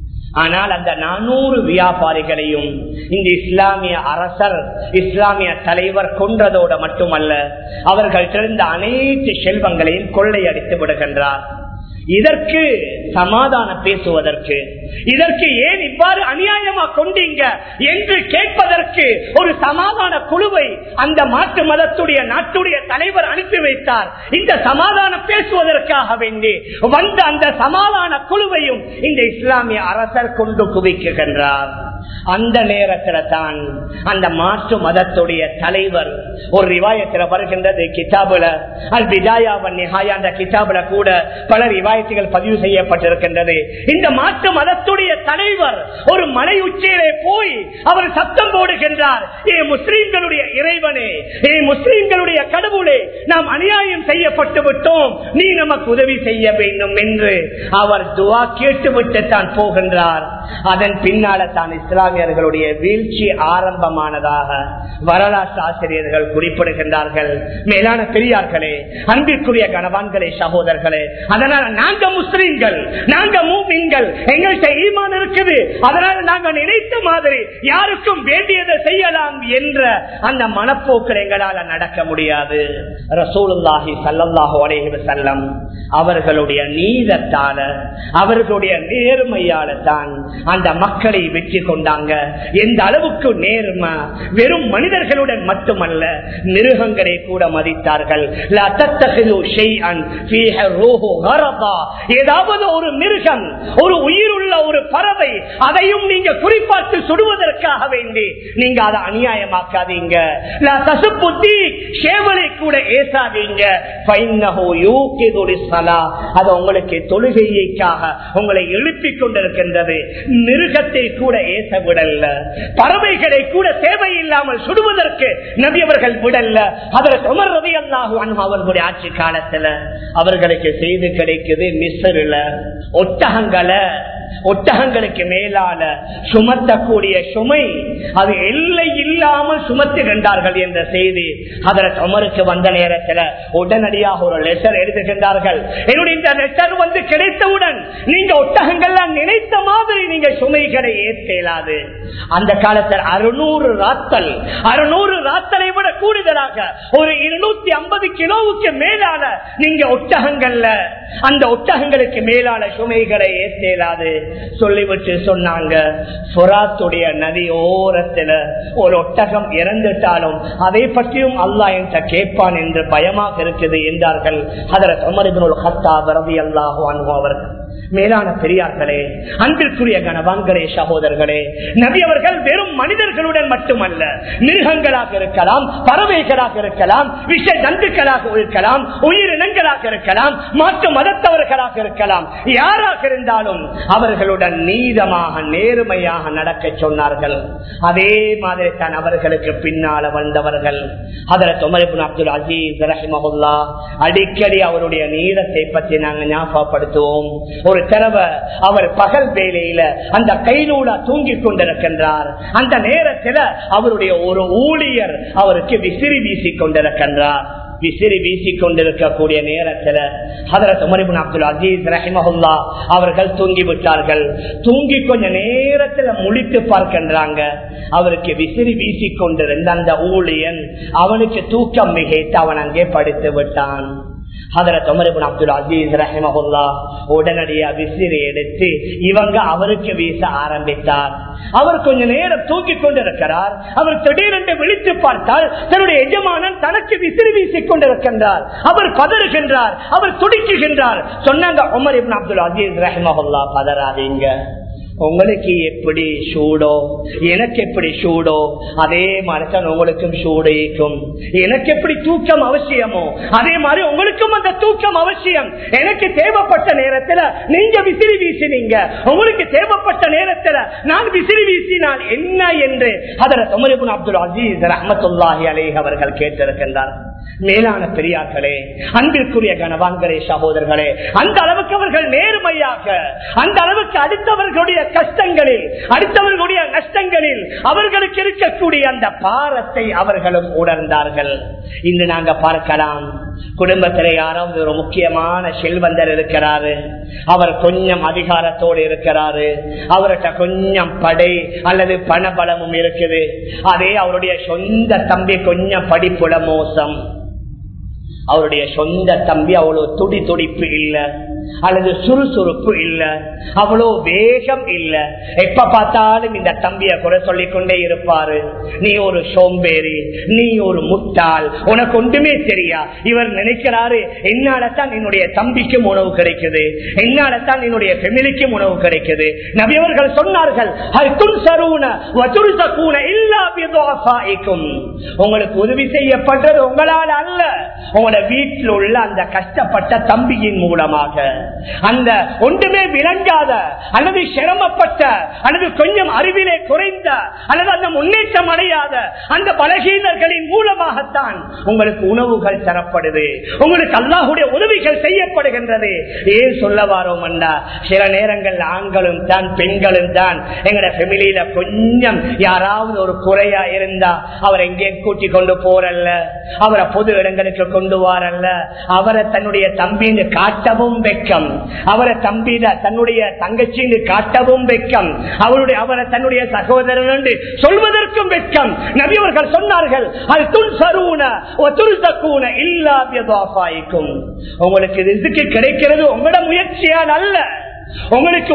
ஆனால் அந்த நானூறு வியாபாரிகளையும் இந்த இஸ்லாமிய அரசர் இஸ்லாமிய தலைவர் கொன்றதோடு மட்டுமல்ல அவர்கள் திறந்த அனைத்து செல்வங்களையும் கொள்ளையடித்து விடுகின்றார் இதற்கு சமாதானம் பேசுவதற்கு இதற்கு ஏன் இவ்வாறு அநியாயமா கொண்டீங்க என்று கேட்பதற்கு ஒரு சமாதான குழுவை அந்த மாற்று மதத்துடைய நாட்டுடைய தலைவர் அனுப்பி வைத்தார் இந்த சமாதானம் பேசுவதற்காக வேண்டி வந்த அந்த சமாதான குழுவையும் இந்த இஸ்லாமிய அரசர் கொண்டு குவிக்குகின்றார் அந்த நேரத்தில் தான் அந்த மாற்று மதத்துடைய தலைவர் ஒரு ரிவாயத்தில் வருகின்றது கிதாபுல அல் பிதாயாவன் நிஹாயா அந்த கிதாபுல கூட பல ரிவாயத்துகள் பதிவு செய்யப்பட்டிருக்கின்றது இந்த மாற்று மதத்துடைய தலைவர் ஒரு மலை உச்சியிலே போய் அவர் சத்தம் போடுகின்றார் ஏ முஸ்லீம்களுடைய இறைவனே ஏ முஸ்லீம்களுடைய கடவுளே நாம் அநியாயம் செய்யப்பட்டு விட்டோம் நீ நமக்கு உதவி செய்ய வேண்டும் என்று அவர் துவா கேட்டுவிட்டு தான் போகின்றார் அதன் பின்னால தான் இஸ்லாமியர்களுடைய வீழ்ச்சி ஆரம்பமானதாக வரலாற்று ஆசிரியர்கள் குறிப்பிடுகின்றார்கள் மேலான பெரியார்களே அன்பிற்குரிய கணவான்களே சகோதரர்களே அதனால நாங்க முஸ்லிம்கள் நாங்க மூமின்கள் எங்கள்கிட்ட ஈமான் இருக்குது அதனால நாங்க நினைத்த மாதிரி யாருக்கும் வேண்டியதை செய்யலாம் என்ற அந்த மனப்போக்கில் எங்களால நடக்க முடியாது ரசூலுல்லாஹி சல்லல்லாஹு அலைஹி வஸல்லம் அவர்களுடைய நீதத்தால அவர்களுடைய நேர்மையால தான் அந்த மக்களை வெற்றி கொண்டாங்க எந்த அளவுக்கு நேர்மை வெறும் மனிதர்களுடன் மட்டுமல்ல மிருகங்களை கூட மதித்தார்கள் லா தத்தகிது ஷைஅன் ஃபீஹ ரூஹு கரதா. ஏதாவது ஒரு மிருகம் ஒரு உயிருள்ள ஒரு பறவை அதையும் நீங்க குறிப்பாட்டு சுடுவதற்காக வேண்டி நீங்க அதை அநியாயமாக்காதீங்க லா தசுப்புத்தி சேவலை கூட ஏசாதீங்க ஃபைன்னஹு யூகிது லிஸ்ஸலா. அது உங்களுக்கு தொழுகைக்காக உங்களை எழுப்பிக் கொண்டிருக்கின்றது மிருகத்தை கூட ஏச விடல்ல பறவைகளை கூட தேவையில்லாமல் சுடுவதற்கு நபி அவர்கள் விடல்ல அதற்கு உமர் ரவி அல்லாஹு அவர்களுடைய ஆட்சி காலத்துல அவர்களுக்கு செய்து கிடைக்குது மிஸ்ரில ஒட்டகங்களை ஒட்டகங்களுக்கு மேலால சுமத்தக்கூடிய சுமை அது எல்லை இல்லாமல் சுமத்துகின்றார்கள் என்ற செய்தி அதற்கு அமருக்கு வந்த நேரத்தில் உடனடியாக ஒரு லெட்டர் எழுதுகின்றார்கள் என்னுடைய இந்த லெட்டர் வந்து கிடைத்தவுடன் நீங்க ஒட்டகங்கள்லாம் நினைத்த மாதிரி நீங்க சுமைகளை ஏற்கலாது அந்த காலத்தில் அறுநூறு ராத்தல் அறுநூறு ராத்தலை விட கூடுதலாக ஒரு இருநூத்தி ஐம்பது கிலோவுக்கு மேலான நீங்க ஒட்டகங்கள்ல அந்த ஒட்டகங்களுக்கு மேலான சுமைகளை ஏற்றேலாது சொல்லிவிட்டு சொன்னாங்க புறாத்துடைய நதி ஓரத்துல ஒரு ஒட்டகம் இறந்துட்டாலும் அதை பற்றியும் அல்லாஹ் என்ற கேட்பான் என்று பயமாக இருக்குது என்றார்கள் அதில் அமரிபுல் ஹத்தா வரதி அல்லாஹு அவர்கள் மேலான பெரியார்களே அன்பிற்குரிய கணவான்களே சகோதரர்களே நபி அவர்கள் வெறும் மனிதர்களுடன் மட்டுமல்ல மிருகங்களாக இருக்கலாம் பறவைகளாக இருக்கலாம் விஷ ஜந்துக்களாக இருக்கலாம் உயிரினங்களாக இருக்கலாம் மாற்று மதத்தவர்களாக இருக்கலாம் யாராக இருந்தாலும் அவர்களுடன் நீதமாக நேர்மையாக நடக்க சொன்னார்கள் அதே மாதிரி தான் அவர்களுக்கு பின்னால வந்தவர்கள் அதில் தொமரிபுன் அப்துல் அசீஸ் ரஹிமஹுல்லா அடிக்கடி அவருடைய நீளத்தை பற்றி நாங்கள் ஞாபகப்படுத்துவோம் ஒரு தடவை அவர் பகல் வேலையில அந்த கைநூலா தூங்கிக் கொண்டிருக்கின்றார் அந்த நேரத்தில் அவருடைய ஒரு ஊழியர் அவருக்கு விசிறி வீசிக் கொண்டிருக்கின்றார் விசிறி வீசிக் கொண்டிருக்கக்கூடிய நேரத்தில் ஹதரத் உமரிபுன் அப்துல் அசீஸ் ரஹிமஹுல்லா அவர்கள் தூங்கி விட்டார்கள் தூங்கி கொஞ்ச நேரத்தில் முழித்து பார்க்கின்றாங்க அவருக்கு விசிறி வீசிக் கொண்டிருந்த அந்த ஊழியன் அவனுக்கு தூக்கம் மிகைத்து அவன் அங்கே படுத்து விட்டான் ஹதரத் உமர் இப்னு அப்துல் அசீஸ் ரஹிமஹுல்லா உடனடியா விசிறி எடுத்து இவங்க அவருக்கு வீச ஆரம்பித்தார் அவர் கொஞ்ச நேரம் தூக்கி கொண்டிருக்கிறார் அவர் திடீரென்று விழித்து பார்த்தால் தன்னுடைய எஜமானன் தனக்கு விசிறி வீசிக் கொண்டிருக்கின்றார் அவர் பதறுகின்றார் அவர் துடிக்குகின்றார் சொன்னாங்க உமர் இப்னு அப்துல் அசீஸ் ரஹிமஹுல்லா பதறாதீங்க உங்களுக்கு எப்படி சூடோ எனக்கு எப்படி சூடோ அதே மாதிரிதான் உங்களுக்கும் சூடு இருக்கும் எனக்கு எப்படி தூக்கம் அவசியமோ அதே மாதிரி உங்களுக்கும் அந்த தூக்கம் அவசியம் எனக்கு தேவைப்பட்ட நேரத்துல நீங்க விசிறி வீசினீங்க உங்களுக்கு தேவைப்பட்ட நேரத்துல நான் விசிறி வீசினால் என்ன என்று அதர தொமரிபுன் அப்துல் அசீஸ் ரஹமத்துல்லாஹி அலேஹ் அவர்கள் கேட்டிருக்கின்றார் மேலான பெரியார்களே அன்பிற்குரிய கனவான்களே சகோதரர்களே அந்த அளவுக்கு அவர்கள் நேர்மையாக அந்த அளவுக்கு அடுத்தவர்களுடைய கஷ்டங்களில் அடுத்தவர்களுடைய நஷ்டங்களில் அவர்களுக்கு இருக்கக்கூடிய அந்த பாரத்தை அவர்களும் உணர்ந்தார்கள் இன்று நாங்க பார்க்கலாம் குடும்பத்திலே யாராவது ஒரு முக்கியமான செல்வந்தர் இருக்கிறாரு அவர் கொஞ்சம் அதிகாரத்தோடு இருக்கிறாரு அவர்கிட்ட கொஞ்சம் படை அல்லது பணபலமும் இருக்குது அதே அவருடைய சொந்த தம்பி கொஞ்சம் படிப்புல மோசம் அவருடைய சொந்த தம்பி அவ்வளவு துடி துடிப்பு இல்ல அல்லது சுறுசுறுப்பு இல்ல அவ்வளோ வேகம் இல்ல எப்ப பார்த்தாலும் இந்த தம்பிய குறை சொல்லிக் கொண்டே இருப்பாரு நீ ஒரு சோம்பேறி நீ ஒரு முட்டாள் உனக்கு ஒன்றுமே தெரியா இவர் நினைக்கிறாரு என்னாலத்தான் என்னுடைய தம்பிக்கும் உணவு கிடைக்குது என்னாலத்தான் என்னுடைய ஃபெமிலிக்கும் உணவு கிடைக்குது நபியவர்கள் சொன்னார்கள் உங்களுக்கு உதவி செய்யப்பட்டது உங்களால் அல்ல உங்களோட வீட்டில் உள்ள அந்த கஷ்டப்பட்ட தம்பியின் மூலமாக அந்த ஒன்றுமே விளங்காத அல்லது சிரமப்பட்ட அல்லது கொஞ்சம் அறிவிலே குறைந்த அல்லது அந்த முன்னேற்றம் அடையாத அந்த பலகீனர்களின் மூலமாகத்தான் உங்களுக்கு உணவுகள் தரப்படுது உங்களுக்கு அல்லாஹுடைய உதவிகள் செய்யப்படுகின்றது ஏன் சொல்ல வாரோம் சில நேரங்கள் ஆண்களும் தான் பெண்களும் தான் எங்களோட ஃபெமிலியில கொஞ்சம் யாராவது ஒரு குறையா இருந்தா அவர் எங்கே கூட்டி கொண்டு போறல்ல அவரை பொது இடங்களுக்கு கொண்டு வாரல்ல அவரை தன்னுடைய தம்பின்னு காட்டவும் வெக்கம் அவரை தம்பிட தன்னுடைய தங்கச்சின்னு காட்டவும் வெக்கம் அவருடைய அவரை தன்னுடைய சகோதரன் என்று சொல்வதற்கும் வெக்கம் நபி அவர்கள் சொன்னார்கள் அது துன் சருண துருசக்கூன இல்லாதியதாபாய்க்கும் உங்களுக்கு ரிசுக்கு கிடைக்கிறது உங்களோட முயற்சியால் அல்ல உங்களுக்கு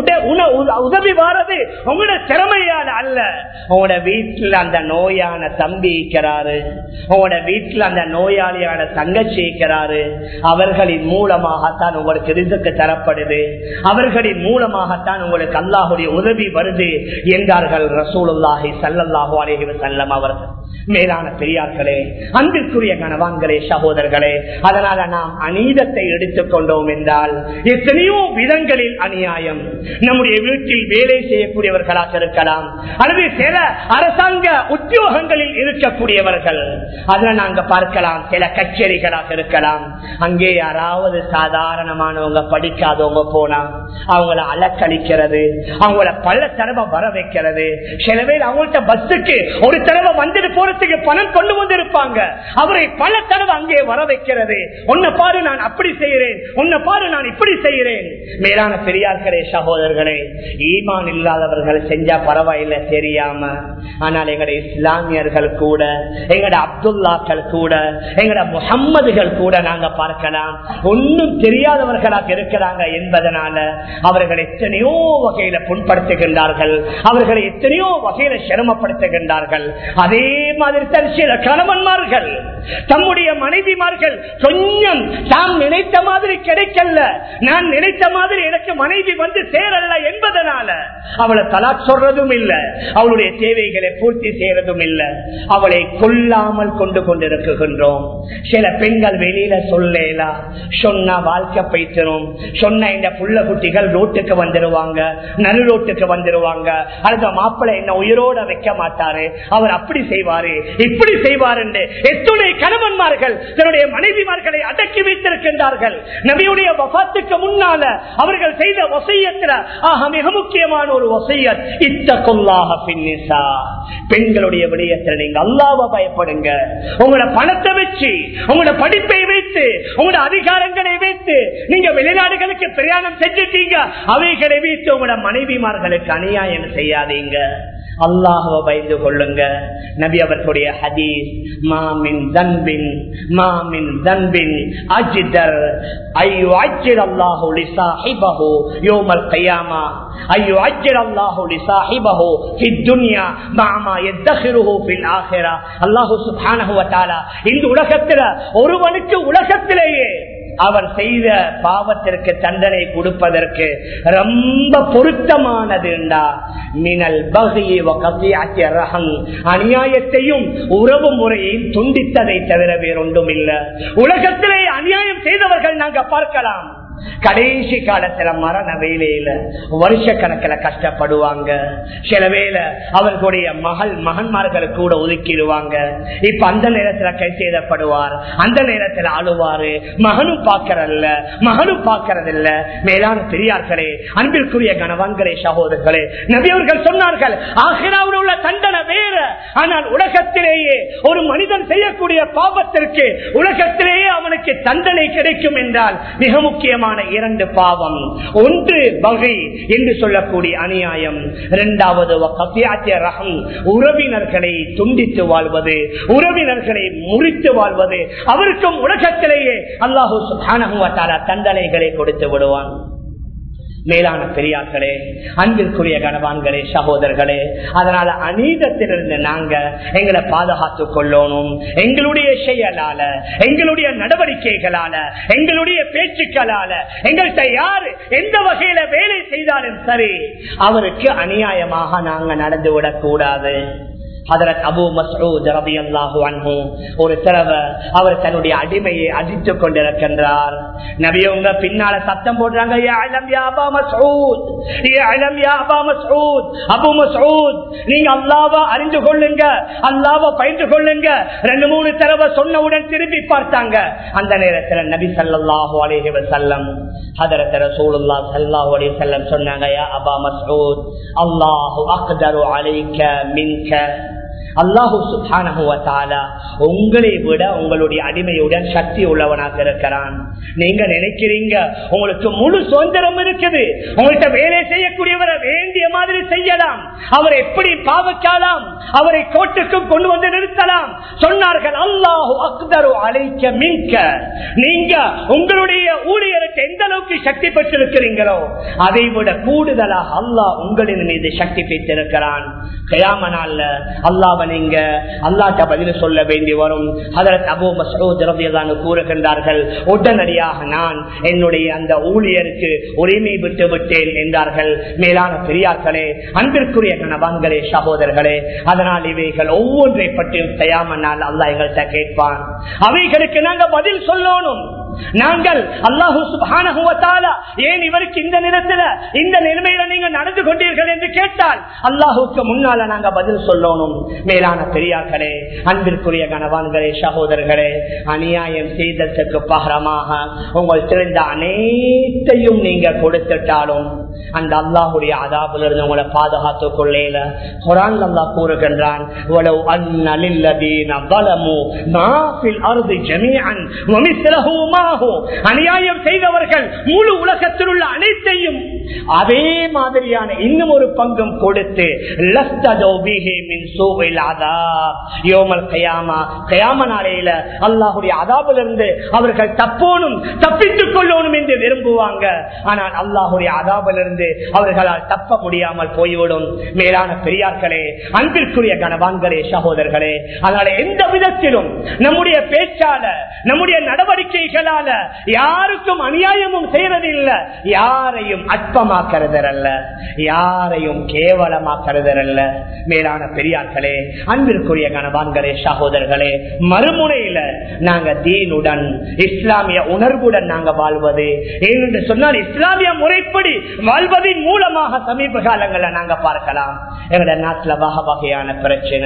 உதவி வாரது உங்களோட திறமையால அல்ல உங்களோட வீட்டில் அந்த நோயான தம்பி இருக்கிறாரு உங்களோட வீட்டில் அந்த நோயாளியான தங்கச்சி இருக்கிறாரு அவர்களின் மூலமாகத்தான் உங்களுக்கு ரிசுக்கு தரப்படுது அவர்களின் மூலமாகத்தான் உங்களுக்கு அல்லாஹுடைய உதவி வருது என்றார்கள் ரசூலுல்லாஹி சல்லல்லாஹு அலைஹி வஸல்லம் அவர்கள் மேலான பெரியார்களே அன்பிற்குரிய கணவான்களே சகோதரர்களே அதனால நாம் அநீதத்தை எடுத்துக்கொண்டோம் என்றால் எத்தனையோ விதங்களில் அநியாயம் நம்முடைய வீட்டில் வேலை செய்யக்கூடியவர்களாக இருக்கலாம் அல்லது சில அரசாங்க உத்தியோகங்களில் இருக்கக்கூடியவர்கள் அதில் நாங்க பார்க்கலாம் சில கச்சேரிகளாக இருக்கலாம் அங்கே யாராவது சாதாரணமானவங்க படிக்காதவங்க போனா அவங்கள அலக்கழிக்கிறது அவங்கள பல தடவை வர வைக்கிறது சில பேர் அவங்கள்ட்ட பஸ்ஸுக்கு ஒரு தடவை வந்துட்டு போறதுக்கு பணம் கொண்டு வந்திருப்பாங்க அவரை பல தடவை அங்கே வர வைக்கிறது உன்னை பாரு நான் அப்படி செய்கிறேன் உன்னை பாரு நான் இப்படி செய்கிறேன் மேலான பெரியார்களே சகோதரர்களே ஈமான் இல்லாதவர்கள் செஞ்சா பரவாயில்லை தெரியாம ஆனால் எங்கட இஸ்லாமியர்கள் கூட எங்கட அப்துல்லாக்கள் கூட எங்கட முகம்மதுகள் கூட நாங்க பார்க்கலாம் ஒன்னும் தெரியாதவர்களாக இருக்கிறாங்க என்பதனால அவர்கள் எத்தனையோ வகையில புண்படுத்துகின்றார்கள் அவர்களை எத்தனையோ வகையில சிரமப்படுத்துகின்றார்கள் அதே மாதிரி தான் சில கணவன்மார்கள் தம்முடைய மனைவிமார்கள் கொஞ்சம் தாம் நினைத்த மாதிரி கிடைக்கல நான் நினைத்த மாதிரி எனக்கு மனைவி வந்து சேரல என்பதனால அவளை தலா சொல்றதும் இல்ல அவளுடைய தேவைகளை பூர்த்தி செய்யறதும் இல்ல அவளை கொல்லாமல் கொண்டு கொண்டிருக்கின்றோம் சில பெண்கள் வெளியில சொல்லலா சொன்னா வாழ்க்கை பைத்தரும் சொன்ன இந்த புள்ள குட்டிகள் ரோட்டுக்கு வந்துருவாங்க நடு ரோட்டுக்கு வந்துருவாங்க அடுத்த மாப்பிள்ளை என்ன உயிரோட வைக்க மாட்டாரு அவர் அப்படி செய்வாரு இப்படி செய்வார் என்று எத்துணை கணவன்மார்கள் தன்னுடைய மனைவிமார்களை அடக்கி வைத்திருக்கின்றார்கள் நபியுடைய வபாத்துக்கு முன்னால அவர்கள் செய்த வசையத்துல ஆக மிக முக்கியமான ஒரு வசையத் இத்த கொல்லாக பின்னிசா பெண்களுடைய விடயத்தில் நீங்க அல்லாவ பயப்படுங்க உங்களோட பணத்தை வச்சு உங்களோட படிப்பை வைத்து உங்களோட அதிகாரங்களை வைத்து நீங்க வெளிநாடுகளுக்கு பிரயாணம் செஞ்சுட்டீங்க அவைகளை வைத்து உங்களோட மனைவிமார்களுக்கு அநியாயம் செய்யாதீங்க அல்லாஹுவ பயந்து கொள்ளுங்க நபி அவர்களுடைய ஹதீஸ் மாமின் தன்பின் மாமின் தன்பின் அஜிதர் ஐயோ அஜிர் அல்லாஹு லிசாஹிபஹு யோமல் கயாமா ஐயோ அஜிர் அல்லாஹு லிசாஹிபஹு ஃபி துன்யா மாமா யத்தஹிருஹு ஃபில் ஆஹிரா அல்லாஹு சுப்ஹானஹு வ தஆலா இந்த உலகத்துல ஒருவனுக்கு உலகத்திலேயே அவர் செய்த பாவத்திற்கு தண்டனை கொடுப்பதற்கு ரொம்ப பொருத்தமானது மினல் அநியாயத்தையும் உறவு முறையையும் துண்டித்ததை தவிர வேறொன்றும் இல்லை உலகத்திலே அநியாயம் செய்தவர்கள் நாங்க பார்க்கலாம் கடைசி காலத்துல மரண வேலையில வருஷ கணக்கில் கஷ்டப்படுவாங்க சில வேலை அவர்களுடைய மகள் மகன்மார்கள் கூட ஒதுக்கிடுவாங்க இப்ப அந்த நேரத்துல கை செய்தப்படுவார் அந்த நேரத்துல அழுவாரு மகனும் பார்க்கறதில்ல மகனும் பார்க்கறதில்ல மேலான பெரியார்களே அன்பிற்குரிய கணவான்களே சகோதரர்களே நபியவர்கள் சொன்னார்கள் ஆகிராவில் உள்ள தண்டனை வேற ஆனால் உலகத்திலேயே ஒரு மனிதன் செய்யக்கூடிய பாவத்திற்கு உலகத்திலேயே அவனுக்கு தண்டனை கிடைக்கும் என்றால் மிக முக்கியமான இரண்டு பாவம் ஒன்று வகை என்று சொல்லக்கூடிய அநியாயம் இரண்டாவது ரகம் உறவினர்களை துண்டித்து வாழ்வது உறவினர்களை முறித்து வாழ்வது அவருக்கும் உலகத்திலேயே அல்லாஹூ தண்டனைகளை கொடுத்து விடுவான் மேலான பெரியார்களே அன்பிற்குரிய கணவான்களே சகோதரர்களே அதனால அநீதத்திலிருந்து நாங்க எங்களை பாதுகாத்துக் கொள்ளணும் எங்களுடைய செயலால எங்களுடைய நடவடிக்கைகளால எங்களுடைய பேச்சுக்களால எங்கள்கிட்ட யாரு எந்த வகையில வேலை செய்தாலும் சரி அவருக்கு அநியாயமாக நாங்க நடந்து விடக்கூடாது ஹதரத் அபு மசூத் ரபி அல்லாஹு அன்ஹு ஒரு தடவை அவர் தன்னுடைய அடிமையை அடித்துக் கொண்டிருக்கின்றார் நபியவங்க பின்னால சத்தம் போடுறாங்க "யா அலம் யா அபா மஸ்ஊத், யா அலம் யா அபா மஸ்ஊத், அபு மஸ்ஊத், நீங்க அல்லாவ அறிந்து கொள்ளுங்க அல்லாவ பயின்று கொள்ளுங்க ரெண்டு மூணு தடவை சொன்னவுடன் திரும்பி பார்த்தாங்க அந்த நேரத்தில் நபி ஸல்லல்லாஹு அலைஹி வஸல்லம் ஹதரத் ரசூலுல்லாஹ் ஸல்லல்லாஹு அலைஹி வஸல்லம் சொன்னாங்க யா அபா மஸ்ஊத் அல்லாஹு அக்தரு அலைக்க மின்க அல்லாஹு சுபானஹு வதஆலா உங்களை விட உங்களுடைய அடிமையுடன் சக்தி உள்ளவனாக இருக்கிறான் நீங்க நினைக்கிறீங்க உங்களுக்கு முழு சுதந்திரம் இருக்குது உங்கள்கிட்ட வேலை செய்யக்கூடியவரை வேண்டிய மாதிரி செய்யலாம் அவர் எப்படி பாவக்காலாம் அவரை கோட்டுக்கும் கொண்டு வந்து நிறுத்தலாம் சொன்னார்கள் அல்லாஹு அக்தரு அழைக்க மின்க நீங்க உங்களுடைய ஊழியருக்கு எந்த அளவுக்கு சக்தி பெற்றிருக்கிறீங்களோ அதை விட கூடுதலாக அல்லாஹ் உங்களின் மீது சக்தி பெற்றிருக்கிறான் கயாம நாள்ல அல்லாஹ் நீங்க அல்லாட்ட பதில் சொல்ல வேண்டி வரும் அதற்கு அபு மசூத் ரலியல்லாஹு கூறுகின்றார்கள் உடனடியாக நான் என்னுடைய அந்த ஊழியருக்கு உரிமை விட்டு விட்டேன் என்றார்கள் மேலான பெரியார்களே அன்பிற்குரிய கணவான்களே சகோதரர்களே அதனால் இவைகள் ஒவ்வொன்றை பற்றியும் செய்யாமனால் அல்லாஹ் எங்கள்கிட்ட கேட்பான் அவைகளுக்கு நாங்க பதில் சொல்லணும் நாங்கள் அல்லாஹு சுப்ஹானஹு வ தஆலா ஏன் இவருக்கு இந்த நேரத்துல இந்த நிலைமையில நீங்க நடந்து கொண்டீர்கள் என்று கேட்டால் அல்லாஹுக்கு முன்னால நாங்க பதில் சொல்லணும் மேலான பெரியார்களே அன்பிற்குரிய கணவான்களே சகோதரர்களே அநியாயம் செய்ததற்கு பகரமாக உங்கள் தெரிந்த அனைத்தையும் நீங்க கொடுத்துட்டாலும் அந்த அல்லாஹுடைய அதாபிலிருந்து உங்களை பாதுகாத்துக் கொள்ளேல குரான் அல்லாஹ் கூறுகின்றான் "வலவ் அன்ன லில்லதீன ظلموا ما في الأرض جميعا ومثله معه." அநியாயம் செய்தவர்கள் முழு உலகத்தில் உள்ள அனைத்தையும் அதே மாதிரியான இன்னும் ஒரு பங்கும் கொடுத்து லஸ்ததோ பிஹி மின் சூவில் அதாப் யோமல் கயாமா கயாம நாளையில அல்லாஹுடைய அதாபிலிருந்து அவர்கள் தப்போனும் தப்பித்துக் கொள்ளணும் என்று விரும்புவாங்க ஆனால் அல்லாஹுடைய அதாபிலிருந்து அவர்களால் தப்ப முடியாமல் போய்விடும் மேலான பெரியார்களே அன்பிற்குரிய கணவான்களே சகோதரர்களே அதனால எந்த விதத்திலும் நம்முடைய பேச்சால நம்முடைய நடவடிக்கைகளால யாருக்கும் அநியாயமும் செய்யறதில்லை யாரையும் அற்பமாக்குறதல்ல யாரையும் கேவலமாக்குறதல்ல மேலான பெரியார்களே அன்பிற்குரிய கணவான்களே சகோதரர்களே மறுமுனையில நாங்க தீனுடன் இஸ்லாமிய உணர்வுடன் நாங்க வாழ்வது ஏனென்று சொன்னால் இஸ்லாமிய முறைப்படி வாழ்வதன் மூலமாக சமீப காலங்களில் நாங்க பார்க்கலாம் எங்களுடைய நாட்டுல வகை வகையான பிரச்சனை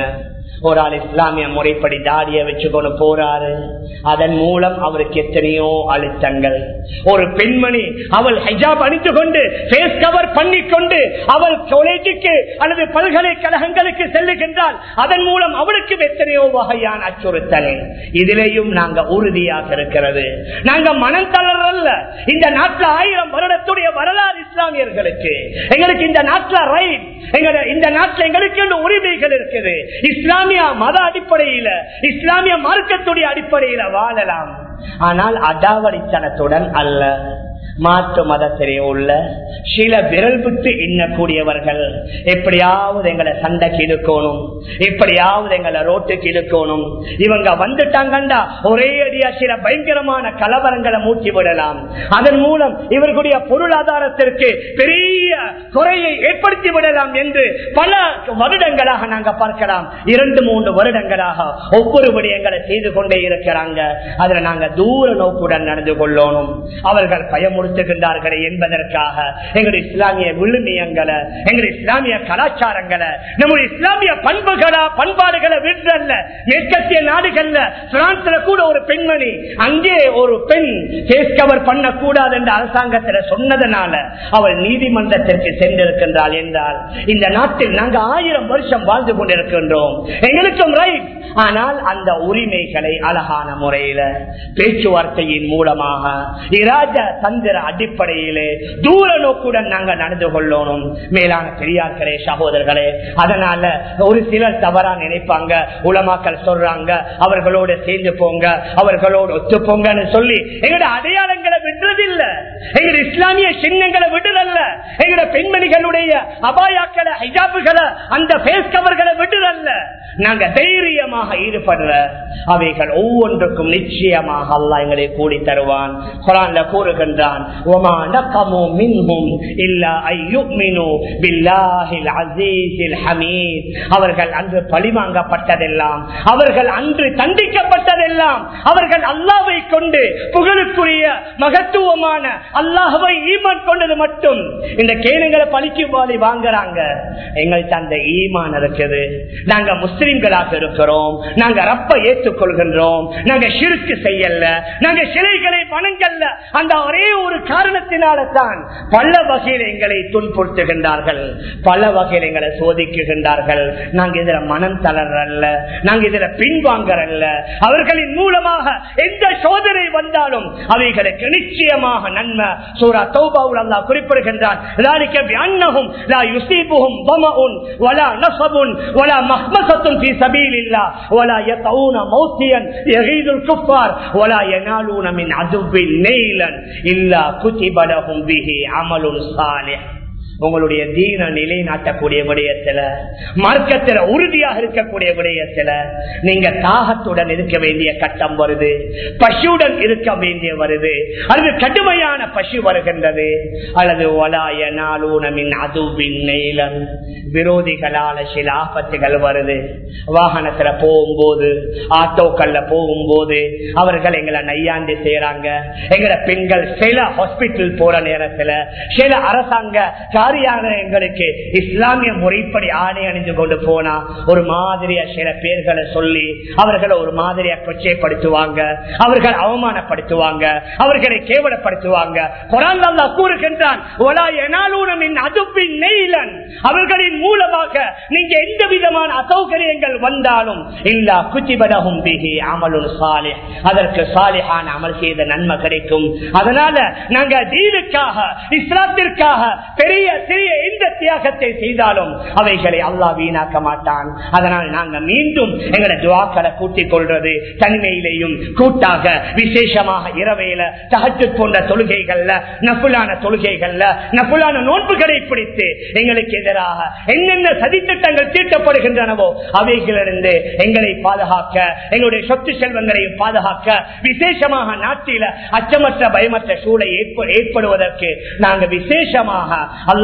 ஒரு ஆள் இஸ்லாமிய முறைப்படி தாடிய வச்சுக்கொண்டு போறாரு அதன் மூலம் அவருக்கு எத்தனையோ அழுத்தங்கள் ஒரு பெண்மணி அவள் ஹைஜாப் அணிந்து கொண்டு பேஸ் கவர் பண்ணி கொண்டு அவள் காலேஜுக்கு அல்லது பல்கலைக்கழகங்களுக்கு செல்லுகின்றால் அதன் மூலம் அவளுக்கு எத்தனையோ வகையான அச்சுறுத்தல் இதிலேயும் நாங்க உறுதியாக இருக்கிறது நாங்க மனம் தளரல்ல இந்த நாட்டில் ஆயிரம் வருடத்துடைய வரலாறு இஸ்லாமியர்களுக்கு எங்களுக்கு இந்த நாட்டில் ரைட் எங்க இந்த நாட்டில் எங்களுக்கு இந்த உரிமைகள் இருக்குது இஸ்லாமிய மத அடிப்படையில இஸ்லாமிய மார்க்கத்துடைய அடிப்படையில வாழலாம் ஆனால் அடாவடித்தனத்துடன் அல்ல மாற்று மதத்திலே உள்ள சில விரல் விட்டு எண்ணக்கூடியவர்கள் எப்படியாவது எங்களை சண்டைக்கு இழுக்கணும் எப்படியாவது எங்களை ரோட்டுக்கு இழுக்கணும் இவங்க வந்துட்டாங்கண்டா ஒரே அடியா சில பயங்கரமான கலவரங்களை மூட்டி விடலாம் அதன் மூலம் இவர்களுடைய பொருளாதாரத்திற்கு பெரிய குறையை ஏற்படுத்தி விடலாம் என்று பல வருடங்களாக நாங்க பார்க்கலாம் இரண்டு மூன்று வருடங்களாக ஒவ்வொரு விடயங்களை செய்து கொண்டே இருக்கிறாங்க அதுல நாங்க தூர நோக்குடன் நடந்து கொள்ளணும் அவர்கள் பயமுறுத்துகின்றார்களே என்பதற்காக எங்களுடைய இஸ்லாமிய விழுமியங்களை எங்களுடைய இஸ்லாமிய கலாச்சாரங்களை நம்முடைய இஸ்லாமிய பண்புகளா பண்பாடுகளை விடுறல்ல மேற்கத்திய நாடுகள்ல பிரான்ஸ்ல கூட ஒரு பெண்மணி அங்கே ஒரு பெண் கேஸ் கவர் பண்ணக்கூடாது என்று அரசாங்கத்தில் சொன்னதனால அவள் நீதிமன்றத்திற்கு சென்றிருக்கின்றாள் என்றால் இந்த நாட்டில் நாங்கள் ஆயிரம் வருஷம் வாழ்ந்து கொண்டிருக்கின்றோம் எங்களுக்கும் ரைட் ஆனால் அந்த உரிமைகளை அழகான முறையில பேச்சுவார்த்தையின் மூலமாக இராஜ தந்திர அடிப்படையிலே தூர நோக்குடன் நாங்கள் நடந்து கொள்ளணும் மேலான பெரியார்களே சகோதரர்களே அதனால ஒரு சிலர் தவறா நினைப்பாங்க உலமாக்கள் சொல்றாங்க அவர்களோட சேர்ந்து போங்க அவர்களோடு ஒத்து போங்கன்னு சொல்லி எங்களோட அடையாளங்களை விடுறதில்ல எங்களோட இஸ்லாமிய சின்னங்களை விடுறல்ல எங்களோட பெண்மணிகளுடைய அபாயாக்களை ஹிஜாபுகளை அந்த பேஸ் கவர்களை விடுறல்ல நாங்க தைரியமாக ஈடுபடுற அவைகள் ஒவ்வொன்றுக்கும் நிச்சயமாக அல்லாஹ் எங்களை கூடி தருவான் குரான்ல கூறுகின்றான் ஒமா நகமு மின்ஹும் இல்லா ஐயுமினு பில்லாஹில் அஸீஸில் ஹமீத் அவர்கள் அன்று பழிவாங்கப்பட்டதெல்லாம் அவர்கள் அன்று தண்டிக்கப்பட்டதெல்லாம் அவர்கள் அல்லாவை கொண்டு புகழுக்குரிய மகத்துவமான அல்லாஹவை ஈமான் கொண்டது மட்டும் இந்த கேளுங்களை பழிக்கு பாலி வாங்குறாங்க எங்கள்கிட்ட அந்த ஈமான் இருக்குது நாங்க முஸ்லிம்களாக இருக்கிறோம் நாங்க ரப்ப ஏற்றுக்கொள்கின்றோம் நாங்க சிறுக்கு செய்யல நாங்க சிலைகளை வணங்கல்ல அந்த ஒரே ஒரு காரணத்தினால தான் பல வகையில் எங்களை துன்புறுத்துகின்றார்கள் பல வகையில் எங்களை சோதிக்குகின்றார்கள் நாங்க இதுல மனம் தளரல்ல நாங்க இதுல பின்வாங்கறல்ல அவர்களின் மூலமாக எந்த சோதனை வந்தாலும் அவைகளுக்கு நிச்சயமாக நன்மை சூரா தௌபாவுல் அல்லாஹ் குறிப்பிடுகின்றான் ذلك بأنهم لا يصيبهم ظمأ ولا نصب ولا مخمصة في سبيل الله ولا يطعون موتيا يغيظ الكفار ولا ينالون من عدو نيلا إلا كتب لهم به عمل صالح உங்களுடைய தீன நிலைநாட்டக்கூடிய விடயத்துல மார்க்கத்துல உறுதியாக இருக்கக்கூடிய விடயத்துல நீங்க தாகத்துடன் இருக்க வேண்டிய கட்டம் வருது பசுடன் இருக்க வேண்டிய வருது அல்லது கடுமையான பசு வருகின்றது அல்லது ஒலாய நாளூனமின் அதுவின் நெய்லம் விரோதிகளால சில ஆபத்துகள் வருது வாகனத்துல போகும்போது ஆட்டோக்கள்ல போகும்போது அவர்கள் எங்களை நையாண்டி செய்யறாங்க எங்களை பெண்கள் சில ஹாஸ்பிட்டல் போற நேரத்துல சில அரசாங்க காரியாலயங்களுக்கு இஸ்லாமிய முறைப்படி ஆடை அணிந்து கொண்டு போனா ஒரு மாதிரியா சில பேர்களை சொல்லி அவர்களை ஒரு மாதிரியா கொச்சைப்படுத்துவாங்க அவர்கள் அவமானப்படுத்துவாங்க அவர்களை கேவலப்படுத்துவாங்க குரான் அல்லாஹ் கூறுகின்றான் "ஒலா யனாலூனமின் அதுபின் நெய்லன்." அவர்களின் மூலமாக நீங்க எந்த விதமான அசௌகரியங்கள் வந்தாலும் இல்லா குச்சிபடகும் பிகி அமலுன் சாலி அதற்கு சாலிஹான அமல் செய்த நன்மை கிடைக்கும் அதனால நாங்க தீனுக்காக இஸ்லாத்திற்காக பெரிய சிறிய எந்த தியாகத்தை செய்தாலும் அவைகளை அல்லாஹ் வீணாக்க மாட்டான் அதனால் நாங்க மீண்டும் எங்களை துவாக்களை கூட்டிக் கொள்றது தனிமையிலேயும் கூட்டாக விசேஷமாக இரவையில தகச்சு போன்ற தொழுகைகள்ல நப்புலான தொழுகைகள்ல நப்புலான நோன்புகளை பிடித்து எங்களுக்கு எதிராக என்னென்ன சதித்திட்டங்கள் தீட்டப்படுகின்றனவோ அவைகளிலிருந்து எங்களை பாதுகாக்க எங்களுடைய சொத்து செல்வங்களையும் பாதுகாக்க விசேஷமாக நாட்டில அச்சமற்ற பயமற்ற சூழலை ஏற்ப- ஏற்படுவதற்கு நாங்க விசேஷமாக அல்லா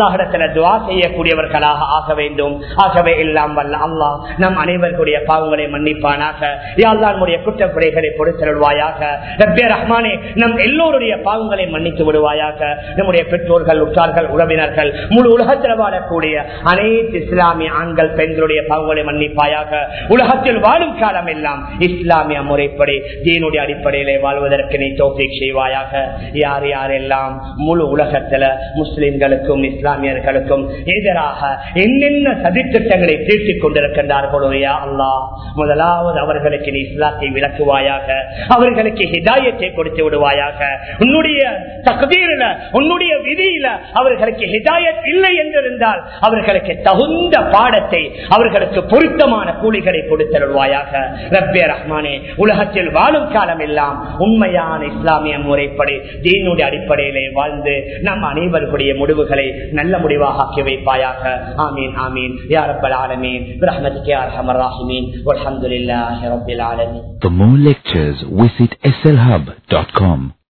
அல்லாஹிடத்துல துவா செய்யக்கூடியவர்களாக ஆக வேண்டும் ஆகவே எல்லாம் வல்ல அல்லாஹ் நம் அனைவருடைய பாவங்களை மன்னிப்பானாக யாழ்லா நம்முடைய குற்றப்படைகளை பொறுத்தருள்வாயாக ரப்பே ரஹ்மானே நம் எல்லோருடைய பாவங்களை மன்னித்து விடுவாயாக நம்முடைய பெற்றோர்கள் உற்றார்கள் உறவினர்கள் முழு உலகத்தில் வாழக்கூடிய அனைத்து இஸ்லாமிய ஆண்கள் பெண்களுடைய பாவங்களை மன்னிப்பாயாக உலகத்தில் வாழும் காலம் எல்லாம் இஸ்லாமிய முறைப்படி தீனுடைய அடிப்படையிலே வாழ்வதற்கு நீ தோப்பிக் செய்வாயாக யார் யாரெல்லாம் முழு உலகத்துல முஸ்லிம்களுக்கும் இஸ்லாமியர்களுக்கும் எதிராக என்னென்ன சதித்திட்டங்களை தீர்த்திக் கொண்டிருக்கின்றார்களோ யா அல்லாஹ் முதலாவது அவர்களுக்கு நீ இஸ்லாத்தை விளக்குவாயாக அவர்களுக்கு ஹிதாயத்தை கொடுத்து விடுவாயாக உன்னுடைய தகுதியில உன்னுடைய விதியில அவர்களுக்கு ஹிதாயத் இல்லை என்றிருந்தால் அவர்களுக்கு தகுந்த பாடத்தை அவர்களுக்கு பொருத்தமான கூலிகளை கொடுத்திருவாயாக ரப்பே ரஹ்மானே உலகத்தில் வாழும் காலம் எல்லாம் உண்மையான இஸ்லாமிய முறைப்படி தீனுடைய அடிப்படையிலே வாழ்ந்து நம் அனைவருடைய முடிவுகளை நல்ல முடிவாக ஆக்கி வைப்பாயாக ஆமீன் ஆமீன் யாரப்பல் ஆலமீன் பிரஹ்மதிக்கு அர்ஹமர் ராஹிமீன் அல்ஹம்துலில்லாஹி ரப்பில் ஆலமீன் For more lectures, visit slhub.com.